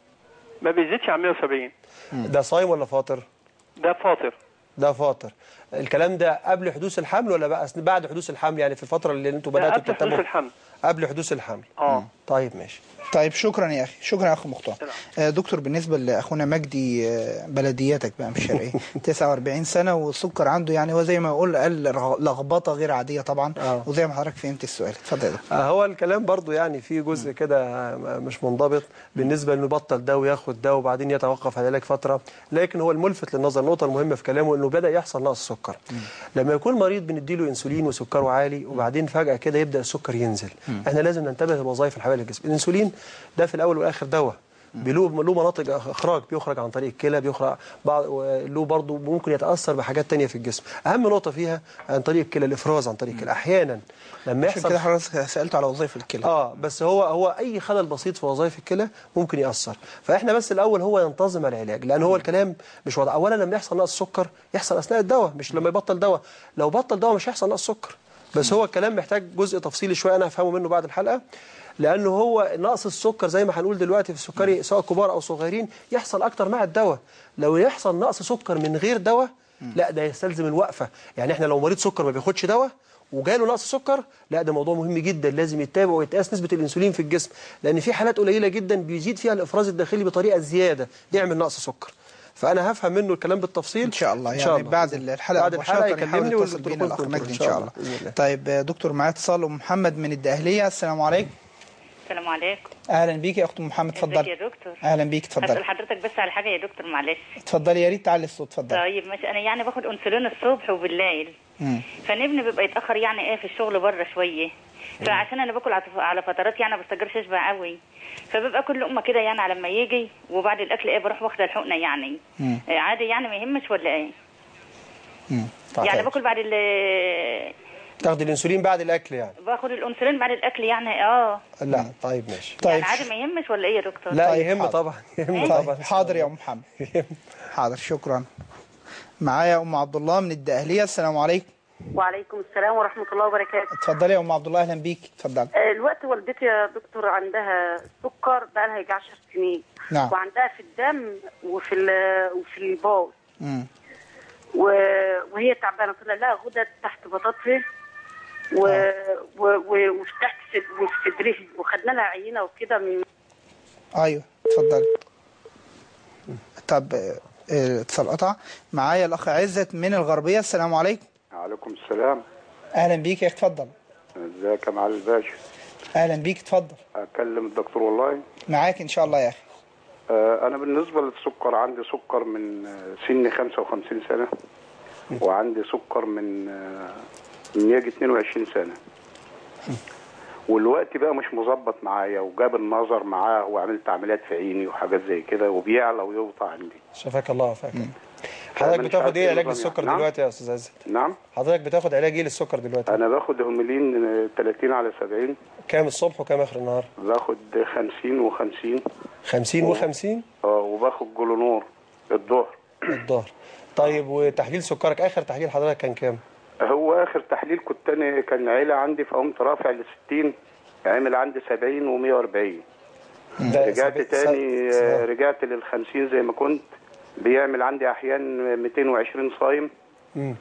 ما بيزيدش عن 170 ده صايم ولا فاطر ده فاطر ده فاطر الكلام ده قبل حدوث الحمل ولا بقى بعد حدوث الحمل يعني في الفتره اللي انتوا ده بداتوا قبل حدوث تتبعوا الحمل قبل حدوث الحمل اه طيب ماشي طيب شكرا يا اخي شكرا يا اخ مختار نعم. آه دكتور بالنسبه لاخونا مجدي آه بلدياتك بقى مش شرقيه 49 سنه والسكر عنده يعني هو زي ما اقول قال رغ- لخبطه غير عاديه طبعا آه. وزي ما حضرتك فهمت السؤال اتفضل يا دكتور آه، هو الكلام برضو يعني في جزء كده آه، مش منضبط بالنسبه انه يبطل ده وياخد ده وبعدين يتوقف عن العلاج فتره لكن هو الملفت للنظر النقطه المهمه في كلامه انه بدا يحصل نقص سكر لما يكون مريض بنديله انسولين وسكره عالي وبعدين فجاه كده يبدا السكر ينزل احنا لازم ننتبه للوظائف الحيويه للجسم الانسولين ده في الاول والاخر دواء له له مناطق اخراج بيخرج عن طريق الكلى بيخرج بعض له برضه ممكن يتاثر بحاجات تانية في الجسم اهم نقطه فيها عن طريق الكلى الافراز عن طريق الكلى احيانا لما عشان يحصل كده حضرتك سالته على وظائف الكلى اه بس هو هو اي خلل بسيط في وظائف الكلى ممكن ياثر فاحنا بس الاول هو ينتظم العلاج لان هو الكلام مش واضح اولا لما يحصل نقص سكر يحصل اثناء الدواء مش لما يبطل دواء لو بطل دواء مش هيحصل نقص سكر بس هو الكلام محتاج جزء تفصيلي شويه انا هفهمه منه بعد الحلقه لانه هو نقص السكر زي ما هنقول دلوقتي في السكري سواء كبار او صغيرين يحصل اكتر مع الدواء لو يحصل نقص سكر من غير دواء لا ده يستلزم الوقفه يعني احنا لو مريض سكر ما بياخدش دواء وجاله نقص سكر لا ده موضوع مهم جدا لازم يتابع ويتقاس نسبه الانسولين في الجسم لان في حالات قليله جدا بيزيد فيها الافراز الداخلي بطريقه زياده يعمل نقص سكر فانا هفهم منه الكلام بالتفصيل ان شاء الله يعني بعد الحلقه بعد الحلقه مباشرة يحاول يكلمني يتصل بينا الاخ والدكتور مجدي ان شاء الله بإذن الله. طيب آه، دكتور معايا اتصال ام محمد من الدقهليه السلام عليكم السلام عليكم اهلا بيك يا اخت أم محمد ازيك اتفضلي يا دكتور اهلا بيك هسأل اتفضلي حضرتك بس على حاجه يا دكتور معلش اتفضلي يا ريت تعلي الصوت اتفضلي طيب ماشي انا يعني باخد انسولين الصبح وبالليل مم. فنبني بيبقى يتاخر يعني ايه في الشغل بره شويه فعشان انا باكل على- على فترات يعني ما بستقرش اشبع قوي فببقى كل لقمه كده يعني على ما يجي وبعد الاكل ايه بروح واخده الحقنه يعني مم. إيه عادي يعني ما يهمش ولا ايه مم. يعني باكل بعد ال تاخد الانسولين بعد الاكل يعني باخد الانسولين بعد الاكل يعني اه لا طيب ماشي يعني عادي ما يهمش ولا ايه يا دكتور لا طيب، يهم حاضر. طبعا يهم طيب طبعا حاضر يا ام محمد حاضر شكرا معايا ام عبد الله من الدقهليه السلام عليكم وعليكم السلام ورحمة الله وبركاته اتفضلي يا ام عبد الله اهلا بيك اتفضلي آه، الوقت والدتي يا دكتور عندها سكر بقى لها يجي 10 سنين نعم. وعندها في الدم وفي ال- وفي البول مم. و- وهي تعبانه طلع لها غدد تحت بطاطسها و... و... و... وفي تحت صد- وفي صدرها وخدنا لها عينه وكده من ايوه اتفضلي طب آه، آه، اتصال قطع معايا الاخ عزت من الغربيه السلام عليكم عليكم السلام اهلا بيك يا اخي اتفضل ازيك يا معالي الباشا اهلا بيك اتفضل اكلم الدكتور والله معاك ان شاء الله يا اخي آه، انا بالنسبه للسكر عندي سكر من آه، سن 55 سنه وعندي سكر من آه، من يجي 22 سنه والوقت بقى مش مظبط معايا وجاب النظر معاه وعملت عمليات في عيني وحاجات زي كده وبيعلى ويوطى عندي شفاك الله وفاك حضرتك فأنا مش بتاخد عارف ايه إيه علاج النظام للسكر يعني. نعم؟ دلوقتي يا استاذ عزت نعم حضرتك بتاخد علاج ايه للسكر دلوقتي انا باخد هوميلين آه، 30 على 70 كام الصبح وكام اخر النهار باخد 50 و50 50 و50 اه وباخد جلونور الظهر الظهر طيب وتحليل سكرك اخر تحليل حضرتك كان كام هو اخر تحليل كنت انا كان عيله عندي فقمت رافع ل 60 عمل عندي 70 و140 ده رجعت سب- تاني سب- آه، رجعت لل 50 زي ما كنت بيعمل عندي احيان 220 صايم مم.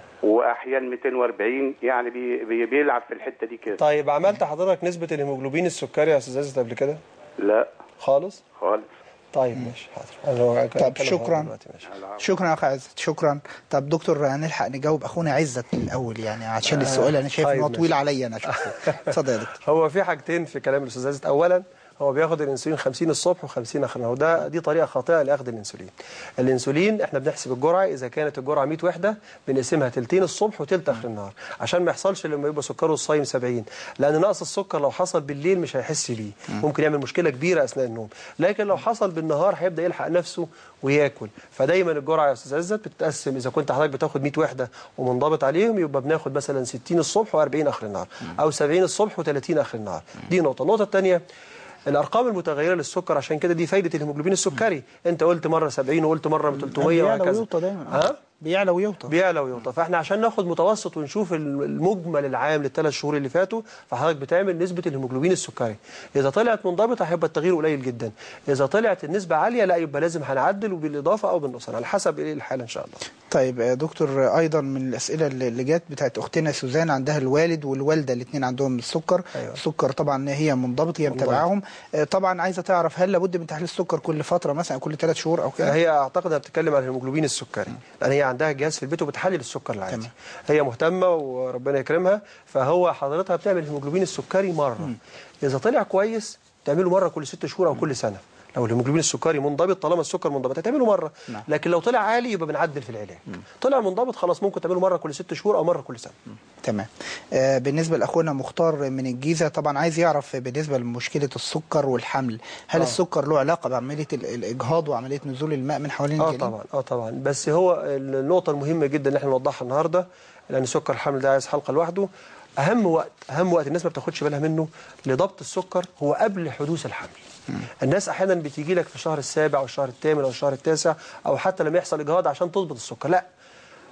واحيان 240 يعني بي بي بيلعب في الحته دي كده طيب عملت حضرتك نسبة الهيموجلوبين السكري يا استاذ عزت قبل كده لا خالص خالص طيب ماشي حاضر أنا طب هتكلم شكرا حضرتك دلوقتي، ماشي. شكرا يا اخ عزت شكرا طب دكتور هنلحق نجاوب اخونا عزت من الاول يعني عشان آه، السؤال انا شايف ان طيب هو طويل ماشي. عليا انا شخصيا اتفضل يا دكتور هو في حاجتين في كلام الاستاذ عزت اولا هو بياخد الانسولين 50 الصبح و50 اخر النهار وده دي طريقه خاطئه لاخذ الانسولين الانسولين احنا بنحسب الجرعه اذا كانت الجرعه 100 وحده بنقسمها تلتين الصبح وتلت اخر النهار عشان ما يحصلش لما يبقى سكره الصايم 70 لان نقص السكر لو حصل بالليل مش هيحس بيه ممكن يعمل مشكله كبيره اثناء النوم لكن لو حصل بالنهار هيبدا يلحق نفسه وياكل فدايما الجرعه يا استاذ عزت بتتقسم اذا كنت حضرتك بتاخد 100 وحده ومنضبط عليهم يبقى بناخد مثلا 60 الصبح و40 اخر النهار او 70 الصبح و30 اخر النهار دي نقطه النقطه الثانيه الارقام المتغيره للسكر عشان كده دي فايده الهيموجلوبين السكري انت قلت مره 70 وقلت مره 300 بيعلى وهكذا ويوطى دايما ها بيعلى ويوطى بيعلى ويوطى فاحنا عشان ناخد متوسط ونشوف المجمل العام للثلاث شهور اللي فاتوا فحضرتك بتعمل نسبه الهيموجلوبين السكري اذا طلعت منضبطه هيبقى التغيير قليل جدا اذا طلعت النسبه عاليه لا يبقى لازم هنعدل وبالاضافه او بالنقصان على حسب ايه الحاله ان شاء الله طيب يا دكتور ايضا من الاسئله اللي اللي جت بتاعت اختنا سوزان عندها الوالد والوالده الاثنين عندهم السكر أيوة. السكر طبعا هي منضبط هي منضبط. متابعاهم آه، طبعا عايزه تعرف هل لابد من تحليل السكر كل فتره مثلا كل ثلاث شهور او كده هي اعتقد انها بتتكلم عن الهيموجلوبين السكري لان هي عندها جهاز في البيت وبتحلل السكر العادي هي مهتمه وربنا يكرمها فهو حضرتها بتعمل الهيموجلوبين السكري مره اذا طلع كويس تعمله مره كل ست شهور او كل سنه لو الهيموجلوبين السكري منضبط طالما السكر منضبط هتعمله مره نعم. لكن لو طلع عالي يبقى بنعدل في العلاج طلع منضبط خلاص ممكن تعمله مره كل ست شهور او مره كل سنه تمام آه، بالنسبه لاخونا مختار من الجيزه طبعا عايز يعرف بالنسبه لمشكله السكر والحمل هل آه. السكر له علاقه بعمليه ال- الاجهاض وعمليه نزول الماء من حوالين اه الجنين طبعا اه طبعا بس هو النقطه المهمه جدا اللي احنا نوضحها النهارده لان سكر الحمل ده عايز حلقه لوحده اهم وقت اهم وقت الناس ما بتاخدش بالها منه لضبط السكر هو قبل حدوث الحمل الناس احيانا بتيجي لك في الشهر السابع او الشهر الثامن او الشهر التاسع او حتى لما يحصل اجهاض عشان تضبط السكر لا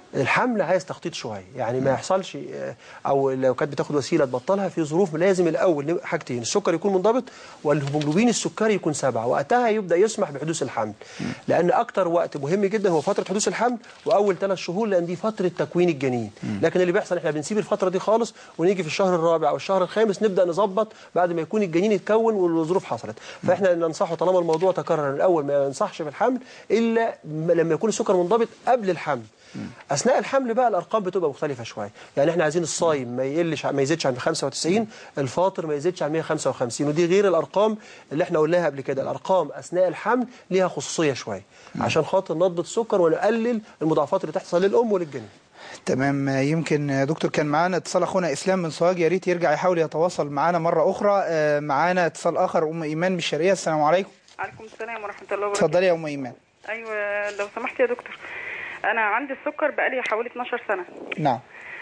الحمل عايز تخطيط شويه يعني ما يحصلش آه، او لو كانت بتاخد وسيله تبطلها في ظروف لازم الاول نبقى حاجتين السكر يكون منضبط والهيموجلوبين السكري يكون سبعة وقتها يبدا يسمح بحدوث الحمل لان اكتر وقت مهم جدا هو فتره حدوث الحمل واول ثلاث شهور لان دي فتره تكوين الجنين لكن اللي بيحصل احنا بنسيب الفتره دي خالص ونيجي في الشهر الرابع او الشهر الخامس نبدا نظبط بعد ما يكون الجنين اتكون والظروف حصلت فاحنا ننصحه طالما الموضوع تكرر الاول ما ينصحش بالحمل الا لما يكون السكر منضبط قبل الحمل اثناء الحمل بقى الارقام بتبقى مختلفه شويه يعني احنا عايزين الصايم ما يقلش ما يزيدش عن 95 الفاطر ما يزيدش عن 155 ودي غير الارقام اللي احنا قلناها قبل كده الارقام اثناء الحمل ليها خصوصيه شويه عشان خاطر نضبط السكر ونقلل المضاعفات اللي تحصل للام وللجنين تمام يمكن يا دكتور كان معانا اتصال اخونا اسلام من سوهاج يا ريت يرجع يحاول يتواصل معانا مره اخرى آه، معانا اتصال اخر ام ايمان من الشرقيه السلام عليكم عليكم السلام ورحمة الله وبركاته اتفضلي يا ام ايمان أيوة لو سمحت يا دكتور أنا عندي السكر بقالي حوالي 12 سنة نعم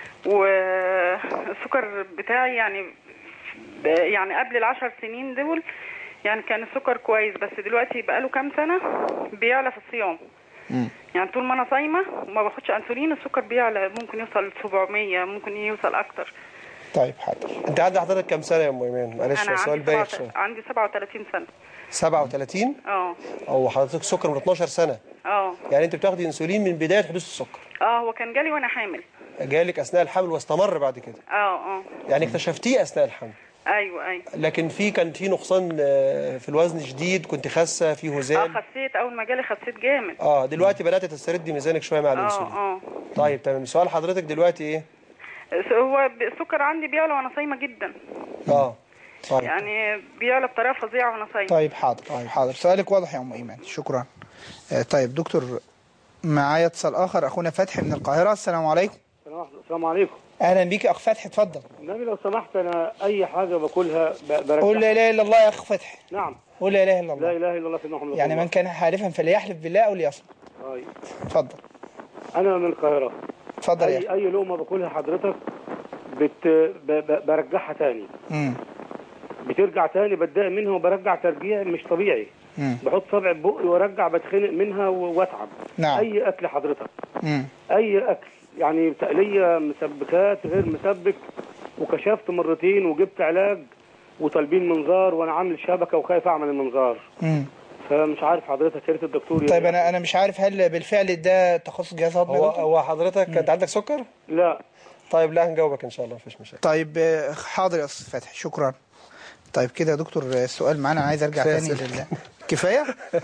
والسكر بتاعي يعني ب- يعني قبل العشر سنين دول يعني كان السكر كويس بس دلوقتي بقاله كام سنة بيعلى في الصيام يعني طول ما أنا صايمة وما باخدش أنسولين السكر بيعلى ممكن يوصل ل 700 ممكن يوصل أكتر طيب حاضر انت عندك حضرتك كام سنه يا ام ايمان معلش أنا سؤال عندي بايخ سبعة- شويه عندي 37 سنة 37 اه او حضرتك سكر من 12 سنه اه يعني انت بتاخدي انسولين من بدايه حدوث السكر اه هو كان جالي وأنا حامل جالك اثناء الحمل واستمر بعد كده اه اه يعني اكتشفتيه اثناء الحمل ايوه ايوه لكن في كان في نقصان آه، في الوزن شديد كنت خاسه في اه هزال خسيت اول ما جالي خسيت جامد اه دلوقتي بدات تستردي ميزانك شويه مع اه الانسولين اه طيب تمام سؤال حضرتك دلوقتي ايه هو ب- السكر عندي بيعلى وانا صايمه جدا اه طيب يعني بيعلى بطريقه فظيعه وانا صايمه طيب حاضر طيب حاضر سؤالك واضح يا ام ايمان شكرا آه، طيب دكتور معايا اتصال اخر اخونا فتحي من القاهره السلام عليكم السلام عليكم اهلا بيك يا اخ فتحي اتفضل النبي لو سمحت انا اي حاجه باكلها ب- برجع قول لا اله الا الله يا اخ فتحي نعم قول لا اله الا لا الله اله الا الله سيدنا محمد يعني رسول من كان حالفا فليحلف بالله او ليصمت الله. طيب. اتفضل انا من القاهره اتفضل يا اي اي لقمه باكلها حضرتك بت ب... ب... برجعها تاني مم. بترجع تاني بتضايق منها وبرجع ترجيع مش طبيعي مم. بحط صبع في بقي وارجع بتخنق منها و- واتعب نعم. اي اكل حضرتك مم. اي اكل يعني تقليه مسبكات غير مسبك وكشفت مرتين وجبت علاج وطالبين منظار وانا عامل شبكه وخايف اعمل المنظار مم. فمش عارف حضرتك يا ريت الدكتور طيب انا انا مش عارف هل بالفعل ده تخصص جهاز هضمي يا هو دكتور؟ هو حضرتك كانت عندك سكر لا طيب لا هنجاوبك ان شاء الله مفيش مشاكل طيب آه، حاضر يا استاذ فتحي شكرا طيب كده يا دكتور آه، السؤال معانا عايز ارجع كفاية تاني أسئلة. لل كفايه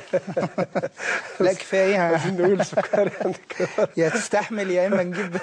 لا كفايه عايزين نقول سكري عندك يا تستحمل يا اما نجيب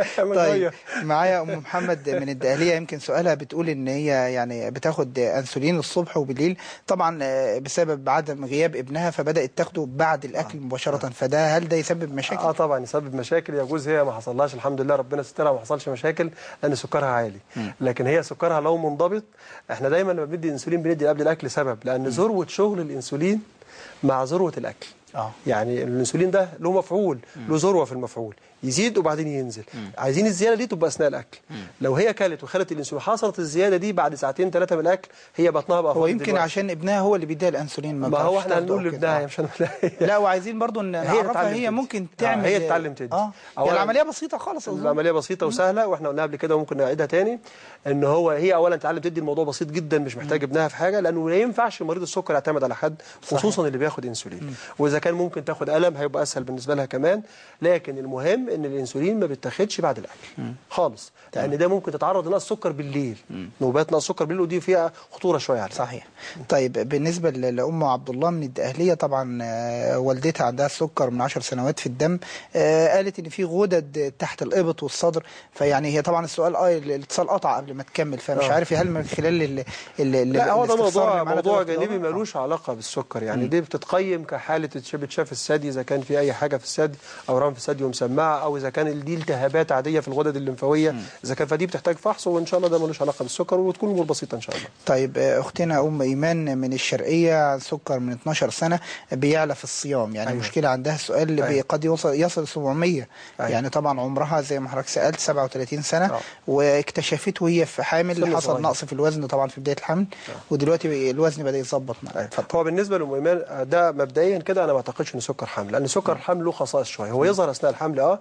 طيب معايا ام محمد من الدقهليه يمكن سؤالها بتقول ان هي يعني بتاخد انسولين الصبح وبالليل طبعا آه، بسبب عدم غياب ابنها فبدات تاخده بعد الاكل مباشره فده هل ده يسبب مشاكل اه طبعا يسبب مشاكل يجوز هي ما حصلهاش الحمد لله ربنا سترها وما حصلش مشاكل لان سكرها عالي لكن هي سكرها لو منضبط احنا دايما لما بندي انسولين بندي قبل الاكل سبب لان ذروه شغل الانسولين مع ذروه الاكل اه يعني الانسولين ده له مفعول له ذروه في المفعول يزيد وبعدين ينزل عايزين الزياده دي تبقى اثناء الاكل لو هي كلت وخلت الانسولين حصلت الزياده دي بعد ساعتين ثلاثه من الاكل هي بطنها بقى هو فاضي يمكن دلوقتي. عشان ابنها هو اللي بيديها الانسولين ما هو بتعرفش احنا تاخده هنقول أو كده. لابنها آه. مش هنقول لا وعايزين برضو ان نعرفها تتعلم هي تدي. ممكن آه، تعمل هي تتعلم تدي اه هي أولاً- العمليه بسيطه خالص أظن. العمليه بسيطه وسهله واحنا قلناها قبل كده وممكن نعيدها تاني ان هو هي اولا تتعلم تدي الموضوع بسيط جدا مش محتاج ابنها في حاجه لانه لا ينفعش مريض السكر يعتمد على حد خصوصا اللي بياخد انسولين واذا كان ممكن تاخد قلم هيبقى اسهل بالنسبه لها كمان لكن المهم ان الانسولين ما بيتاخدش بعد الاكل خالص لان ده ممكن تتعرض لنقص سكر بالليل نوبات نقص سكر بالليل ودي فيها خطوره شويه عليها صحيح طيب بالنسبه ل- لام عبد الله من الدقهليه طبعا آه، والدتها عندها السكر من 10 سنوات في الدم آه، قالت ان في غدد تحت الابط والصدر فيعني هي طبعا السؤال اه الاتصال قطع قبل ما تكمل فمش آه. عارف هل من خلال ال ال ال لا هو ده الاستفسار موضوع اللي معانا موضوع دلوقتي جانبي ده؟ ملوش علاقه بالسكر يعني دي بتتقيم كحاله تش- بتشاف الثدي اذا كان في اي حاجه في الثدي اورام في الثدي ومسمعه او اذا كان دي التهابات عاديه في الغدد الليمفاويه اذا كان فدي بتحتاج فحص وان شاء الله ده ملوش علاقه بالسكر وتكون امور بسيطه ان شاء الله طيب آه، اختنا ام ايمان من الشرقيه سكر من 12 سنه بيعلى في الصيام يعني أيوة. المشكله عندها السؤال اللي أيوة. قد يوصل يصل 700 أيوة. يعني طبعا عمرها زي ما حضرتك سالت 37 سنه آه. واكتشفته وهي في حامل سن حصل صغير. نقص في الوزن طبعا في بدايه الحمل ودلوقتي الوزن بدا يتظبط معاها هو بالنسبه لام ايمان ده مبدئيا كده انا ما اعتقدش انه سكر حمل لان سكر الحمل له خصائص شويه هو يظهر اثناء الحمل اه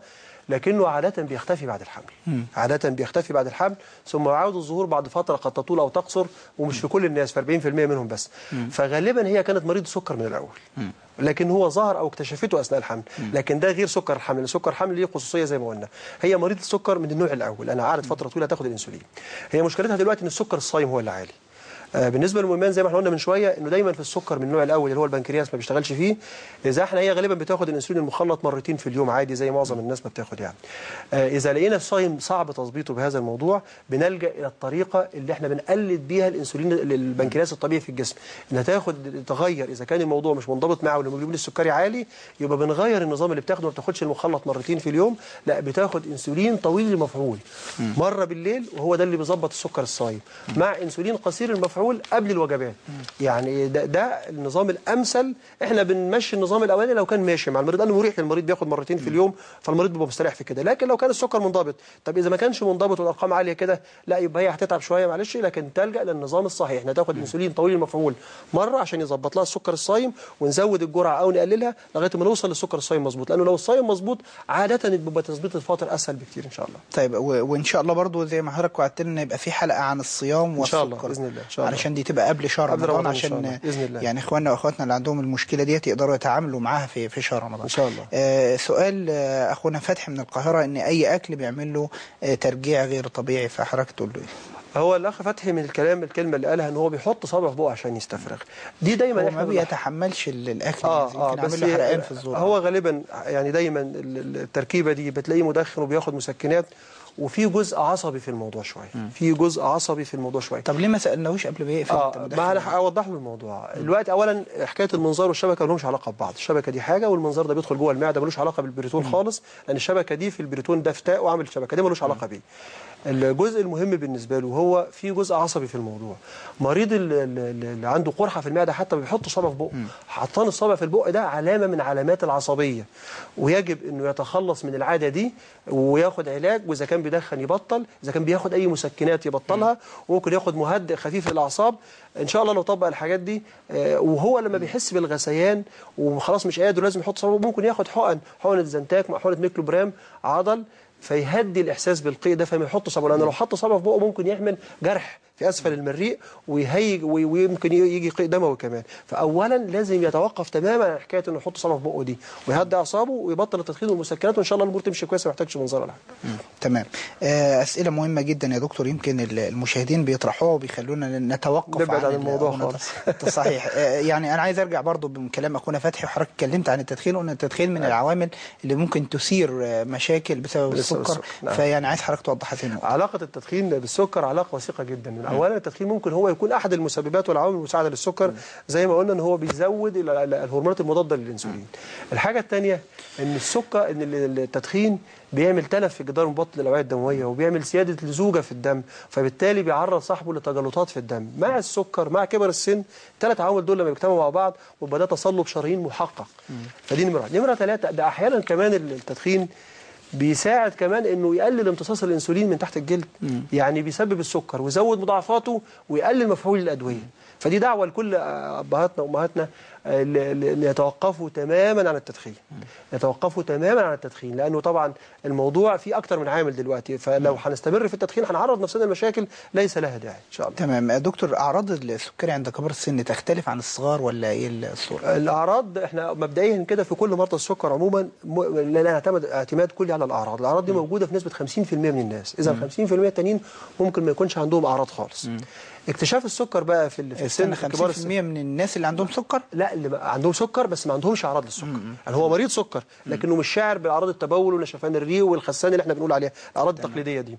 لكنه عاده بيختفي بعد الحمل عاده بيختفي بعد الحمل ثم يعود الظهور بعد فتره قد تطول او تقصر ومش في كل الناس في 40% منهم بس فغالبا هي كانت مريض سكر من الاول لكن هو ظهر او اكتشفته اثناء الحمل لكن ده غير سكر الحمل لأن سكر الحمل ليه خصوصيه زي ما قلنا هي مريض السكر من النوع الاول انا قعدت فتره طويله تاخد الانسولين هي مشكلتها دلوقتي ان السكر الصايم هو اللي عالي آه، بالنسبه للمؤمن زي ما احنا قلنا من شويه انه دايما في السكر من النوع الاول اللي هو البنكرياس ما بيشتغلش فيه اذا احنا هي غالبا بتاخد الانسولين المخلط مرتين في اليوم عادي زي معظم الناس ما بتاخد يعني آه، اذا لقينا الصايم صعب تظبيطه بهذا الموضوع بنلجا الى الطريقه اللي احنا بنقلد بيها الانسولين البنكرياس الطبيعي في الجسم انها تاخد تغير اذا كان الموضوع مش منضبط معه والهيموجلوبين السكري عالي يبقى بنغير النظام اللي بتاخده ما بتاخدش المخلط مرتين في اليوم لا بتاخد انسولين طويل المفعول مره بالليل وهو ده اللي بيظبط السكر الصايم مع انسولين قصير المفعول قبل الوجبات يعني ده, ده النظام الامثل احنا بنمشي النظام الاولاني لو كان ماشي مع المريض لانه مريح للمريض بياخد مرتين في اليوم فالمريض بيبقى مستريح في كده لكن لو كان السكر منضبط طب اذا ما كانش منضبط والارقام عاليه كده لا يبقى هي هتتعب شويه معلش لكن تلجا للنظام الصحيح انها تاخد انسولين طويل المفعول مره عشان يظبط لها السكر الصايم ونزود الجرعه او نقللها لغايه ما نوصل للسكر الصايم مظبوط لانه لو الصايم مظبوط عاده بيبقى تظبيط الفاطر اسهل بكتير ان شاء الله طيب و- وان شاء الله برضو زي ما حضرتك وعدت لنا يبقى في حلقه عن الصيام إن شاء الله، والسكر بإذن الله، إن شاء الله. علشان دي تبقى قبل شهر قبل رمضان رمضان إن شاء عشان الله، بإذن الله. يعني اخواننا واخواتنا اللي عندهم المشكله ديت يقدروا يتعاملوا معاها في في شهر رمضان ان شاء الله آه سؤال آه اخونا فتحي من القاهره ان اي اكل بيعمل له آه ترجيع غير طبيعي فحضرتك تقول له ايه هو الاخ فتحي من الكلام الكلمه اللي قالها ان هو بيحط صابع في بقه عشان يستفرغ دي دايما هو احنا ما بنلاحظ- بيتحملش ال- الاكل اه يمكن اه عامل بس له حرقان في الزور هو غالبا يعني دايما ال- ال- التركيبه دي بتلاقيه مدخن وبياخد مسكنات وفي جزء عصبي في الموضوع شويه في جزء عصبي في الموضوع شويه طب ليه ما سالناهوش قبل ما يقفل اه أنت مدخل ما انا اوضح له الموضوع دلوقتي اولا حكايه المنظار والشبكه ما لهمش علاقه ببعض الشبكه دي حاجه والمنظار ده بيدخل جوه المعده ملوش علاقه بالبريتون خالص لان الشبكه دي في البريتون ده فتاء وعامل الشبكه دي ملوش علاقه بيه الجزء المهم بالنسبه له هو في جزء عصبي في الموضوع مريض ال- ال- اللي عنده قرحه في المعده حتى بيحط صابع في بقه حطان الصابع في البق ده علامه من علامات العصبيه ويجب انه يتخلص من العاده دي وياخد علاج واذا كان بيدخن يبطل اذا كان بياخد اي مسكنات يبطلها وممكن ياخد مهدئ خفيف للاعصاب ان شاء الله لو طبق الحاجات دي آه، وهو لما بيحس بالغثيان وخلاص مش قادر لازم يحط صابعه ممكن ياخد حقن حقنه زنتاك مع حقنه ميكلوبرام عضل فيهدي الاحساس بالقيء ده فما يحط صابعه لانه لو حط صابعه في بقه ممكن يحمل جرح في اسفل المريء ويهيج وي- ويمكن يجي قيء دموي كمان فاولا لازم يتوقف تماما عن حكايه انه يحط صابعه في بقه دي ويهدي اعصابه ويبطل التدخين والمسكنات وان شاء الله الامور تمشي كويس ما يحتاجش منظار ولا حاجه تمام آه، أسئلة مهمة جدا يا دكتور يمكن ال- المشاهدين بيطرحوها وبيخلونا نتوقف نبعد عن ال- الموضوع أو نت- خالص. صحيح آه، يعني أنا عايز أرجع برضو من كلام أخونا فتحي وحضرتك اتكلمت عن التدخين وأن التدخين من العوامل اللي ممكن تثير آه، مشاكل بسبب بسبب السكر السكر، نعم. فيعني عايز حضرتك توضحها تاني علاقة التدخين بالسكر علاقة وثيقة جدا من أولا التدخين ممكن هو يكون أحد المسببات والعوامل المساعدة للسكر زي ما قلنا أن هو بيزود ال- ال- الهرمونات المضادة للأنسولين الحاجة الثانية أن السكر أن ال- التدخين بيعمل تلف في جدار مبطن الأوعية الدموية وبيعمل سيادة لزوجة في الدم فبالتالي بيعرض صاحبه لتجلطات في الدم مع السكر مع كبر السن ثلاث عوامل دول لما بيجتمعوا مع بعض ويبقى ده تصلب شرايين محقق فدي نمرة واحد. نمرة ثلاثة ده أحيانا كمان التدخين بيساعد كمان انه يقلل امتصاص الانسولين من تحت الجلد يعني بيسبب السكر ويزود مضاعفاته ويقلل مفعول الادويه فدي دعوه لكل ابهاتنا وامهاتنا آه، ل- ل- ان يتوقفوا تماما عن التدخين يتوقفوا تماما عن التدخين لانه طبعا الموضوع فيه اكتر من عامل دلوقتي فلو هنستمر في التدخين هنعرض نفسنا لمشاكل ليس لها داعي ان شاء الله تمام آه، دكتور أعراض السكري عند كبار السن تختلف عن الصغار ولا إيه الصورة؟ الاعراض احنا مبدئيا كده في كل مرضى السكر عموما م- لا نعتمد اعتماد كلي على الاعراض الاعراض دي موجوده في نسبه 50% من الناس اذا ال 50% التانيين ممكن ما يكونش عندهم اعراض خالص اكتشاف السكر بقى في ال- في السن استنى في كبار 50% السن من الناس اللي عندهم سكر لا اللي بقى عندهم سكر بس ما عندهمش اعراض للسكر يعني هو مريض سكر لكنه مش شاعر بالاعراض التبول ونشفان الريق والخسان اللي احنا بنقول عليها الاعراض التقليديه دي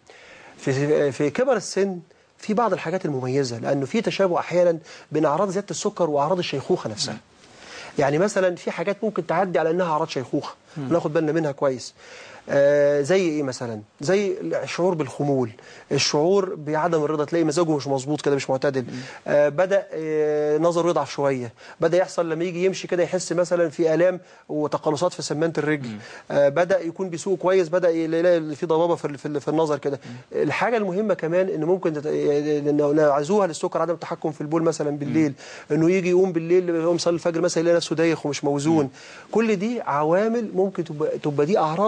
في في كبر السن في بعض الحاجات المميزه لانه في تشابه احيانا بين اعراض زياده السكر واعراض الشيخوخه نفسها يعني مثلا في حاجات ممكن تعدي على انها اعراض شيخوخه ناخد بالنا منها كويس آه زي ايه مثلا زي الشعور بالخمول الشعور بعدم الرضا تلاقي مزاجه مش مظبوط كده مش معتدل آه بدا آه نظره يضعف شويه بدا يحصل لما يجي يمشي كده يحس مثلا في الام وتقلصات في سمانه الرجل آه بدا يكون بيسوق كويس بدا يلاقي في ضبابه في في- في النظر كده الحاجه المهمه كمان ان ممكن تت- لو لو عزوها للسكر عدم التحكم في البول مثلا بالليل انه يجي يقوم بالليل يقوم يصلي الفجر مثلا يلاقي نفسه دايخ ومش موزون كل دي عوامل ممكن تبقى, تبقى دي اعراض السكر في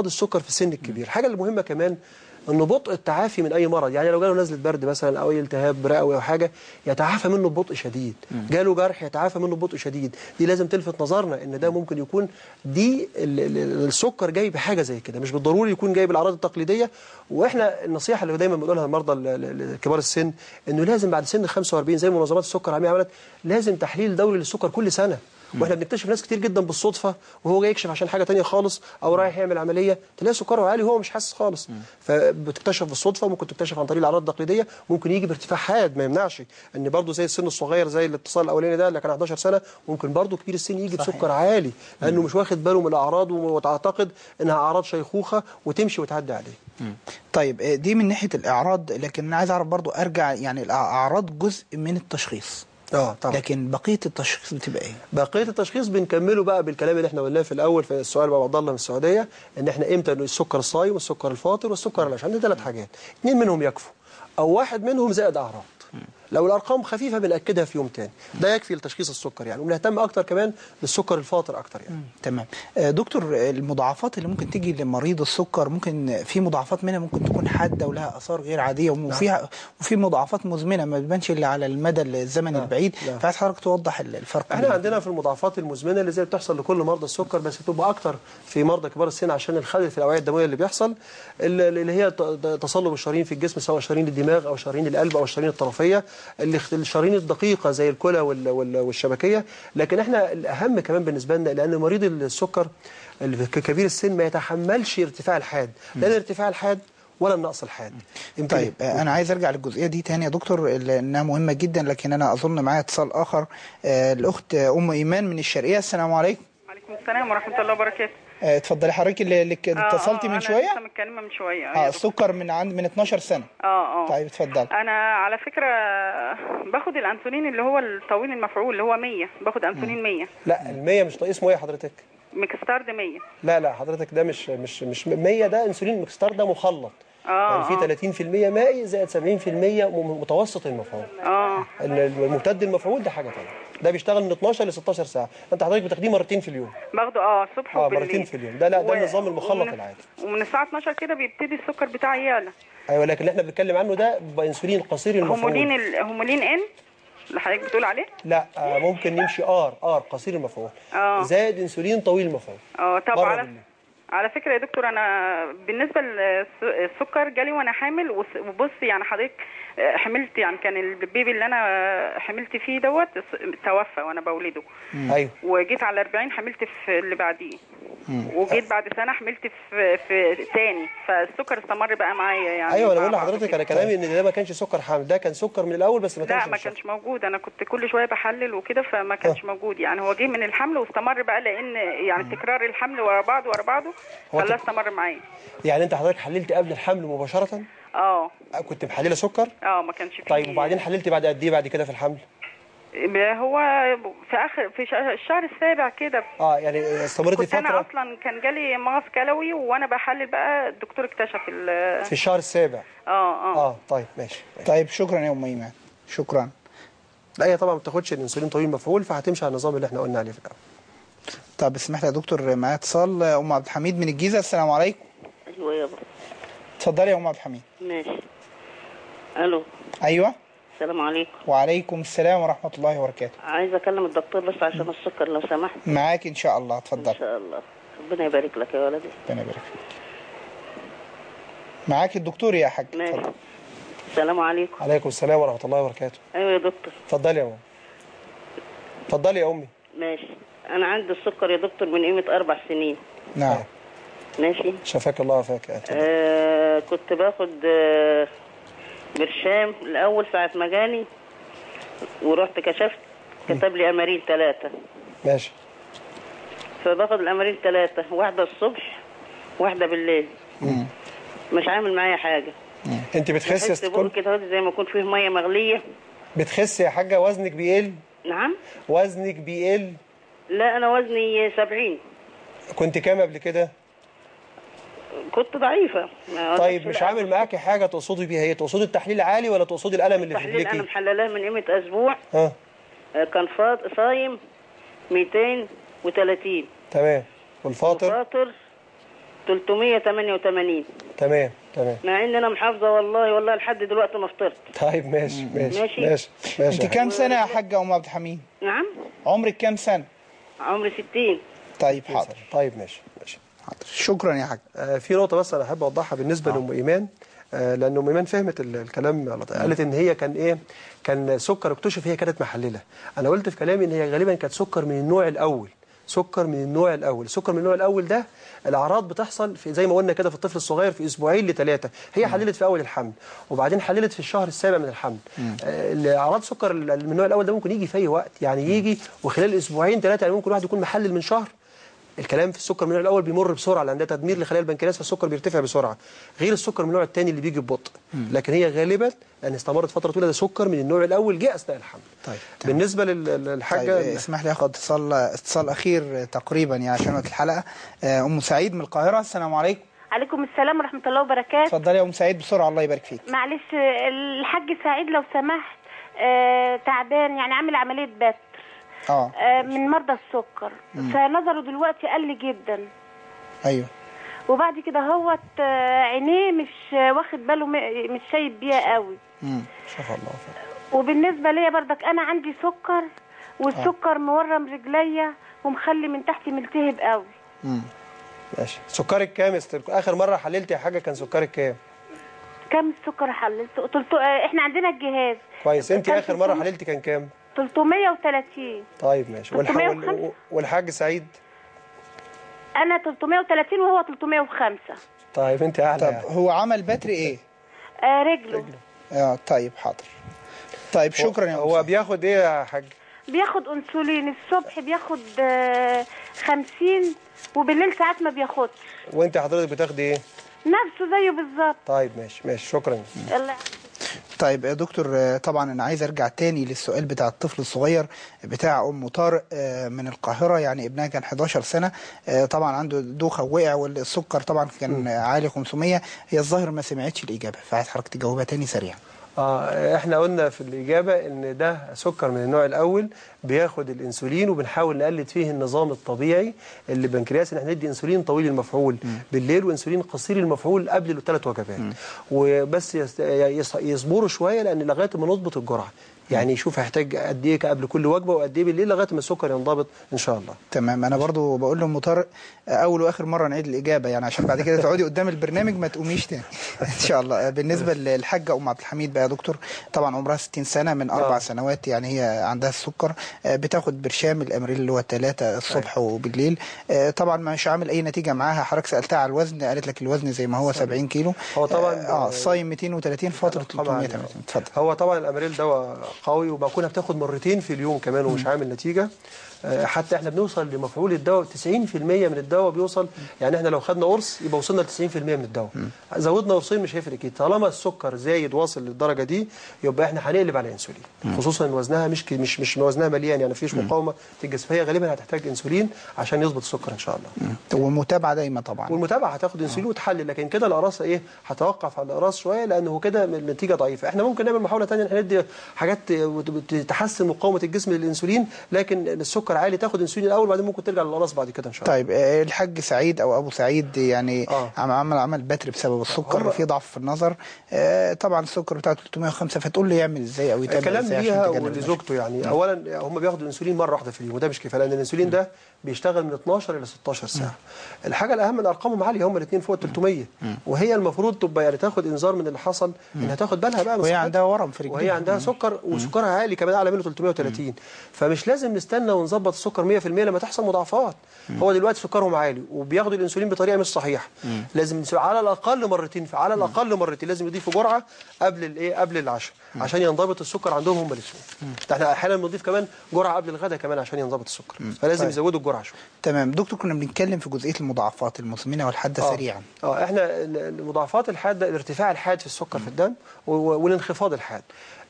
في السن الكبير الحاجه المهمه كمان انه بطء التعافي من اي مرض يعني لو جاله نزله برد مثلا او اي التهاب رئوي او حاجه يتعافى منه ببطء شديد جاله جرح يتعافى منه ببطء شديد دي لازم تلفت نظرنا ان ده ممكن يكون دي ال- ال- السكر جاي بحاجه زي كده مش بالضروري يكون جاي بالاعراض التقليديه واحنا النصيحه اللي دايما بنقولها لمرضى ال- ال- ال- كبار السن انه لازم بعد سن 45 زي منظمات السكر العالميه عملت لازم تحليل دوري للسكر كل سنه واحنا بنكتشف ناس كتير جدا بالصدفه وهو جاي يكشف عشان حاجه تانية خالص او رايح يعمل عمليه تلاقي سكره عالي وهو مش حاسس خالص فبتكتشف بالصدفه ممكن تكتشف عن طريق الاعراض التقليديه ممكن يجي بارتفاع حاد ما يمنعش ان برضه زي السن الصغير زي الاتصال الاولاني ده اللي كان 11 سنه ممكن برضه كبير السن يجي بسكر عالي لانه مش واخد باله من الاعراض وتعتقد انها اعراض شيخوخه وتمشي وتعدي عليه طيب آه، دي من ناحيه الاعراض لكن انا عايز اعرف برضو ارجع يعني الاعراض جزء من التشخيص اه طبعا لكن بقيه التشخيص بتبقى ايه بقيه التشخيص بنكمله بقى بالكلام اللي احنا قلناه في الاول في السؤال بقى عبد الله من السعوديه ان احنا امتى إنه السكر الصايم والسكر الفاطر والسكر العشاء عندنا ثلاث حاجات اثنين منهم يكفوا او واحد منهم زائد اعراض لو الارقام خفيفه بناكدها في يوم تاني ده يكفي لتشخيص السكر يعني وبنهتم اكتر كمان بالسكر الفاطر اكتر يعني تمام آه، دكتور آه، المضاعفات اللي ممكن تيجي لمريض السكر ممكن في مضاعفات منها ممكن تكون حاده ولها اثار غير عاديه وفيها وفي مضاعفات مزمنه ما بتبانش الا على المدى الزمني البعيد نعم. فعايز حضرتك توضح ال- الفرق احنا بين- عندنا في المضاعفات المزمنه اللي زي بتحصل لكل مرضى السكر بس بتبقى اكتر في مرضى كبار السن عشان الخلل في الاوعيه الدمويه اللي بيحصل اللي اللي هي ت- تصلب الشرايين في الجسم سواء شرايين الدماغ او شرايين القلب او الشرايين الطرفيه اللي اخت- الشرايين الدقيقه زي الكلى وال- وال- والشبكيه لكن احنا الاهم كمان بالنسبه لنا لان مريض السكر اللي في كبير السن ما يتحملش ارتفاع الحاد لا الارتفاع الحاد ولا النقص الحاد يمكن- طيب آه، انا عايز ارجع للجزئيه دي تاني يا دكتور لانها مهمه جدا لكن انا اظن معايا اتصال اخر آه، الاخت آه، ام ايمان من الشرقيه السلام عليكم عليكم السلام ورحمة الله وبركاته آه، اتفضلي حضرتك اللي اللي ك- آه، اتصلتي آه، من أنا شويه لسه متكلمة من شوية اه السكر من عند من 12 سنه اه اه طيب اتفضل انا على فكرة باخد الانسولين اللي هو الطويل المفعول اللي هو 100 باخد انسولين 100 لا ال100 مش اسمه ايه حضرتك ميكستارد 100 لا لا حضرتك ده مش مش مش 100 ده انسولين مكستار ده مخلط اه يعني في 30% مائي زائد 70% م- متوسط المفعول اه ال- الممتد المفعول ده حاجه ثانيه ده بيشتغل من 12 ل 16 ساعه انت حضرتك بتاخديه مرتين في اليوم باخده اه الصبح اه وبالليل مرتين في اليوم ده لا ده و- النظام المخلط ومن- العادي ومن الساعة 12 كده بيبتدي السكر بتاعي يعلى ايوه لكن اللي احنا بنتكلم عنه ده بيبقى انسولين قصير هومولين المفعول ال... هومولين ان اللي حضرتك بتقول عليه لا آه ممكن يمشي ار ار قصير المفعول اه زائد انسولين طويل المفعول اه طب مرة على بالليل. على فكرة يا دكتور أنا بالنسبة للسكر جالي وأنا حامل وس- وبص يعني حضرتك آه، حملت يعني كان البيبي اللي أنا آه، حملت فيه دوت توفى وأنا بولده ايوه وجيت على 40 حملت في اللي بعديه وجيت بعد سنة حملت في في تاني فالسكر استمر بقى معايا يعني ايوه انا مع بقول بعضه لحضرتك كده. انا كلامي ان ده ما كانش سكر حامل ده كان سكر من الاول بس ما كانش لا ما مش كانش موجود انا كنت كل شويه بحلل وكده فما كانش موجود يعني هو جه من الحمل واستمر بقى لان يعني تكرار الحمل ورا بعض ورا بعضه هو خلاه تك- استمر معايا يعني انت حضرتك حللت قبل الحمل مباشره اه كنت محلله سكر اه ما كانش فيه طيب وبعدين حللت بعد قد ايه بعد كده في الحمل هو في اخر في شه- الشهر السابع كده اه يعني استمرتي كنت انا فتره اصلا كان جالي مغص كلوي وانا بحلل بقى الدكتور اكتشف ال في الشهر السابع اه اه اه طيب ماشي طيب شكرا يا ام ايمان شكرا لا هي طبعا ما بتاخدش الانسولين طويل مفعول فهتمشي على النظام اللي احنا قلنا عليه في الاول طب اسمح لي يا دكتور معايا اتصال آه، ام عبد الحميد من الجيزه السلام عليكم ايوه يابا اتفضلي يا ام عبد الحميد ماشي الو ايوه السلام عليكم وعليكم السلام ورحمه الله وبركاته عايزه اكلم الدكتور بس عشان السكر لو سمحت معاك ان شاء الله اتفضل ان شاء الله ربنا يبارك لك يا ولدي ربنا يبارك فيك معاك الدكتور يا حاج ماشي السلام عليكم عليكم السلام ورحمه الله وبركاته ايوه يا دكتور اتفضلي يا امي اتفضلي يا امي ماشي انا عندي السكر يا دكتور من قيمه اربع سنين نعم ماشي شفاك الله وفاك آه كنت باخد آه برشام الاول ساعه ما جاني ورحت كشفت كتب لي امارين ثلاثه ماشي فباخد الامارين ثلاثه واحده الصبح واحده بالليل مش عامل معايا حاجه انت بتخسي بحس يا بقول ست كده اهو زي ما يكون فيه ميه مغليه بتخسي يا حاجه وزنك بيقل نعم وزنك بيقل لا انا وزني سبعين كنت كام قبل كده كنت ضعيفه ما طيب أقدرش مش لا. عامل معاكي حاجه تقصدي بيها ايه تقصدي التحليل عالي ولا تقصدي الالم اللي في تحليل انا رجليكي محللاه من قيمه اسبوع ها آه، كان فاض صايم 230 تمام والفاطر فاطر 388 تمام تمام مع ان انا محافظه والله والله لحد دلوقتي ما فطرت طيب ماشي ماشي ماشي. ماشي ماشي انت كام سنه يا حاجه ام عبد الحميد نعم عمرك كام سنه عمري 60 طيب حاضر طيب ماشي ماشي شكرا يا حاج آه في نقطه بس انا احب اوضحها بالنسبه لام ايمان آه لان ام ايمان فهمت ال- الكلام غلط قالت ان هي كان ايه كان سكر اكتشف هي كانت محلله انا قلت في كلامي ان هي غالبا كانت سكر من النوع الاول سكر من النوع الاول السكر من النوع الاول ده الاعراض بتحصل في زي ما قلنا كده في الطفل الصغير في اسبوعين لثلاثه هي حللت في اول الحمل وبعدين حللت في الشهر السابع من الحمل آه، الاعراض سكر ال- من النوع الاول ده ممكن يجي في اي وقت يعني يجي وخلال اسبوعين ثلاثه يعني ممكن واحد يكون محلل من شهر الكلام في السكر من النوع الاول بيمر بسرعه لان ده تدمير لخلايا البنكرياس فالسكر بيرتفع بسرعه غير السكر من النوع الثاني اللي بيجي ببطء لكن هي غالبا لان استمرت فتره طويله ده سكر من النوع الاول جه اثناء الحمل طيب بالنسبه لل- للحاجه طيب اسمح لي اخد اتصال اتصال اخير تقريبا يعني عشان وقت الحلقه آه، ام سعيد من القاهره السلام عليكم عليكم السلام ورحمة الله وبركاته اتفضلي يا ام سعيد بسرعه الله يبارك فيك معلش الحاج سعيد لو سمحت آه تعبان يعني عامل عملية بتر اه آه من مرضى السكر مم. فنظره دلوقتي قل جدا ايوه وبعد كده هوت آه عينيه مش آه، واخد باله م- مش شايف بيها قوي امم شاف الله وبالنسبة ليا برضك أنا عندي سكر والسكر مورم رجليا ومخلي من تحت ملتهب قوي امم ماشي سكرك كام يا ستر اخر مره حللت يا حاجه كان سكرك كام كم السكر حللت قلت آه احنا عندنا الجهاز كويس انت كان اخر مره 300 حللتي كان كام 330 طيب ماشي والح... 305. وال- والحاج سعيد انا 330 وهو 305 طيب انت اعلى طب يعني. هو عمل بتر ايه آه رجله اه طيب حاضر طيب شكرا يا هو بياخد ايه يا حاج بياخد انسولين الصبح بياخد آه 50 وبالليل ساعات ما بياخدش وانت حضرتك بتاخدي ايه نفسه زيه بالظبط طيب ماشي ماشي شكرا يلا طيب يا دكتور آه، طبعا انا عايز ارجع تاني للسؤال بتاع الطفل الصغير بتاع ام طارق آه، من القاهره يعني ابنها كان 11 سنه آه، طبعا عنده دوخه وقع والسكر طبعا كان عالي 500 هي الظاهر ما سمعتش الاجابه فعايز حضرتك تجاوبها تاني سريعا اه احنا قلنا في الاجابه ان ده سكر من النوع الاول بياخد الانسولين وبنحاول نقلد فيه النظام الطبيعي اللي بنكرياس ان احنا ندي انسولين طويل المفعول بالليل وانسولين قصير المفعول قبل الثلاث وجبات وبس يس- يس- يصبروا شويه لان لغايه ما نضبط الجرعه يعني يشوف هيحتاج قد ايه قبل كل وجبه وقد ايه بالليل لغايه ما السكر ينضبط ان شاء الله تمام انا برضو بقول لام طارق آه، اول واخر مره نعيد الاجابه يعني عشان بعد كده تقعدي قدام البرنامج ما تقوميش تاني ان شاء الله آه، بالنسبه للحاجه ام عبد الحميد بقى يا دكتور طبعا عمرها 60 سنه من اربع آه. سنوات يعني هي عندها السكر آه، بتاخد برشام الامريل اللي هو ثلاثة الصبح وبالليل آه، طبعا مش عامل اي نتيجه معاها حضرتك سالتها على الوزن قالت لك الوزن زي ما هو 70 كيلو هو طبعا اه صايم 230 فتره طبعا 380 اتفضل هو طبعا الاماريل دواء قوي وبكونها بتاخد مرتين في اليوم كمان ومش عامل نتيجه آه، حتى احنا بنوصل لمفعول الدواء 90% من الدواء بيوصل يعني احنا لو خدنا قرص يبقى وصلنا ل 90% من الدواء زودنا قرصين مش هيفرق كتير طالما السكر زايد واصل للدرجه دي يبقى احنا هنقلب على انسولين خصوصا ان وزنها مش ك- مش مش وزنها مليان يعني مفيش مقاومه في الجسم فهي غالبا هتحتاج انسولين عشان يظبط السكر ان شاء الله ومتابعه دايما طبعا والمتابعه هتاخد انسولين وتحلل لكن كده الاقراص ايه هتوقف على الاقراص شويه لانه كده النتيجه ضعيفه احنا ممكن نعمل محاوله ثانيه احنا ندي حاجات تحسن مقاومه الجسم للانسولين لكن السكر عالي تاخد انسولين الاول وبعدين ممكن ترجع للاقراص بعد كده ان شاء الله طيب آه، الحاج سعيد او ابو سعيد يعني آه. عم- عمل عمل بتر بسبب السكر في ضعف في النظر آه، طبعا السكر بتاعه 305 فتقول له يعمل ازاي او يتابع الكلام ازاي عشان ليها يتجنب ولزوجته يعني اولا هم بياخدوا الانسولين مره واحده في اليوم وده مش كفايه لان الانسولين ده بيشتغل من 12 الى 16 ساعه الحاجه الاهم ان ارقامهم عاليه هم الاثنين فوق ال 300 وهي المفروض تبقى يعني تاخد انذار من اللي حصل انها تاخد بالها بقى من وهي صحتها. عندها ورم في رجليها وهي عندها سكر وسكرها عالي كمان اعلى منه 330 فمش لازم نستنى ونظبط السكر 100% لما تحصل مضاعفات هو دلوقتي سكرهم عالي وبياخدوا الانسولين بطريقه مش صحيحه لازم نسوي على الاقل مرتين في على الاقل مرتين لازم يضيفوا جرعه قبل الايه قبل العشاء عشان ينضبط السكر عندهم هم الاثنين ده احنا احيانا بنضيف كمان جرعه قبل الغداء كمان عشان ينضبط السكر فلازم طيب. يزودوا الجرعه شويه تمام دكتور كنا بنتكلم في جزئيه المضاعفات المزمنه والحاده آه. سريعا اه احنا ال- المضاعفات الحاده الارتفاع الحاد في السكر في الدم و- و- والانخفاض الحاد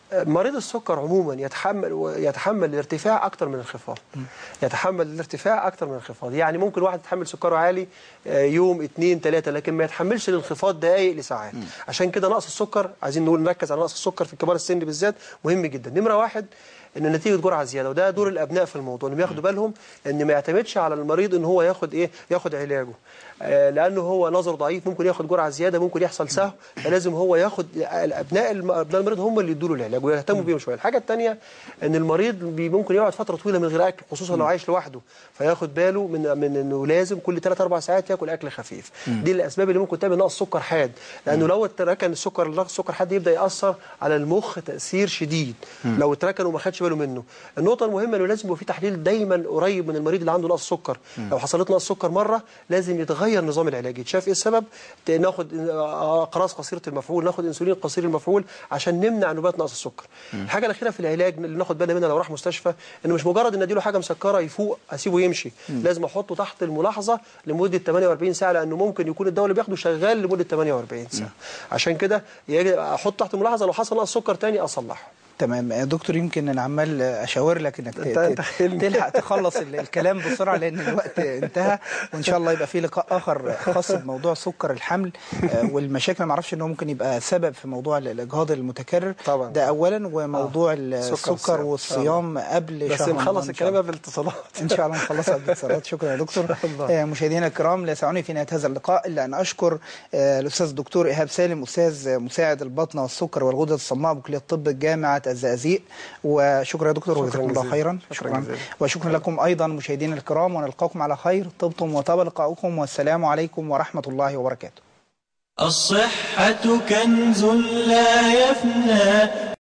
مريض السكر عموما يتحمل يتحمل الارتفاع اكتر من الانخفاض يتحمل الارتفاع اكتر من الانخفاض يعني ممكن واحد يتحمل سكره عالي آه، يوم اثنين ثلاثه لكن ما يتحملش الانخفاض دقائق لساعات عشان كده نقص السكر عايزين نقول نركز على نقص السكر في كبار السن بالذات مهم جدا نمره واحد ان نتيجه جرعه زياده وده دور الابناء في الموضوع انهم ياخدوا بالهم ان ما يعتمدش على المريض ان هو ياخد ايه ياخد علاجه آه، لانه هو نظره ضعيف ممكن ياخد جرعه زياده ممكن يحصل سهو فلازم هو ياخد الابناء الم- ابناء المريض هم اللي يدوا له العلاج ويهتموا بيهم شويه الحاجه الثانيه ان المريض بي- ممكن يقعد فتره طويله من غير اكل خصوصا لو عايش لوحده فياخد باله من من انه لازم كل 3 4 ساعات ياكل اكل خفيف مم. دي الاسباب اللي ممكن تعمل نقص سكر حاد لانه لو اتركن السكر نقص السكر حاد يبدا ياثر على المخ تاثير شديد مم. لو اتركن وما خدش باله منه النقطه المهمه انه لازم يبقى في تحليل دايما قريب من المريض اللي عنده نقص سكر مم. لو حصلت نقص سكر مره لازم يتغير نظام العلاج يتشاف ايه السبب ت- ناخد آه، اقراص قصيره المفعول ناخد انسولين قصير المفعول عشان نمنع نوبات نقص السكر مم. الحاجه الاخيره في العلاج اللي ناخد بالنا منها لو راح مستشفى انه مش مجرد ان اديله حاجه مسكره يفوق اسيبه يمشي مم. لازم احطه تحت الملاحظه لمده 48 ساعه لانه ممكن يكون الدواء اللي بياخده شغال لمده 48 ساعه عشان كده يجب احط تحت الملاحظه لو حصل نقص سكر تاني اصلحه تمام يا دكتور يمكن انا عمال اشاور لك انك ت- أنت- أنت ت- تلحق تخلص ال- الكلام بسرعه لان الوقت انتهى وان شاء الله يبقى في لقاء اخر خاص بموضوع سكر الحمل آه، والمشاكل ما اعرفش ان هو ممكن يبقى سبب في موضوع ال- الاجهاض المتكرر طبعا ده اولا وموضوع سكر السكر الصيام. والصيام قبل بس شهر نخلص رمضان إن شاء الكلام الله. قبل الاتصالات ان شاء الله نخلصها بالاتصالات شكرا يا دكتور آه، مشاهدينا الكرام لا يسعني في نهايه هذا اللقاء الا ان اشكر آه، الاستاذ الدكتور ايهاب سالم استاذ مساعد البطنه والسكر والغدد الصماء بكليه الطب جامعه الزقازيق وشكرا يا دكتور شكراً وجزاكم الله جزيلاً. خيرا شكراً شكرا جزيلاً. وشكرا لكم ايضا مشاهدينا الكرام ونلقاكم على خير طبتم وطاب لقاؤكم والسلام عليكم ورحمه الله وبركاته الصحة كنز لا يفنى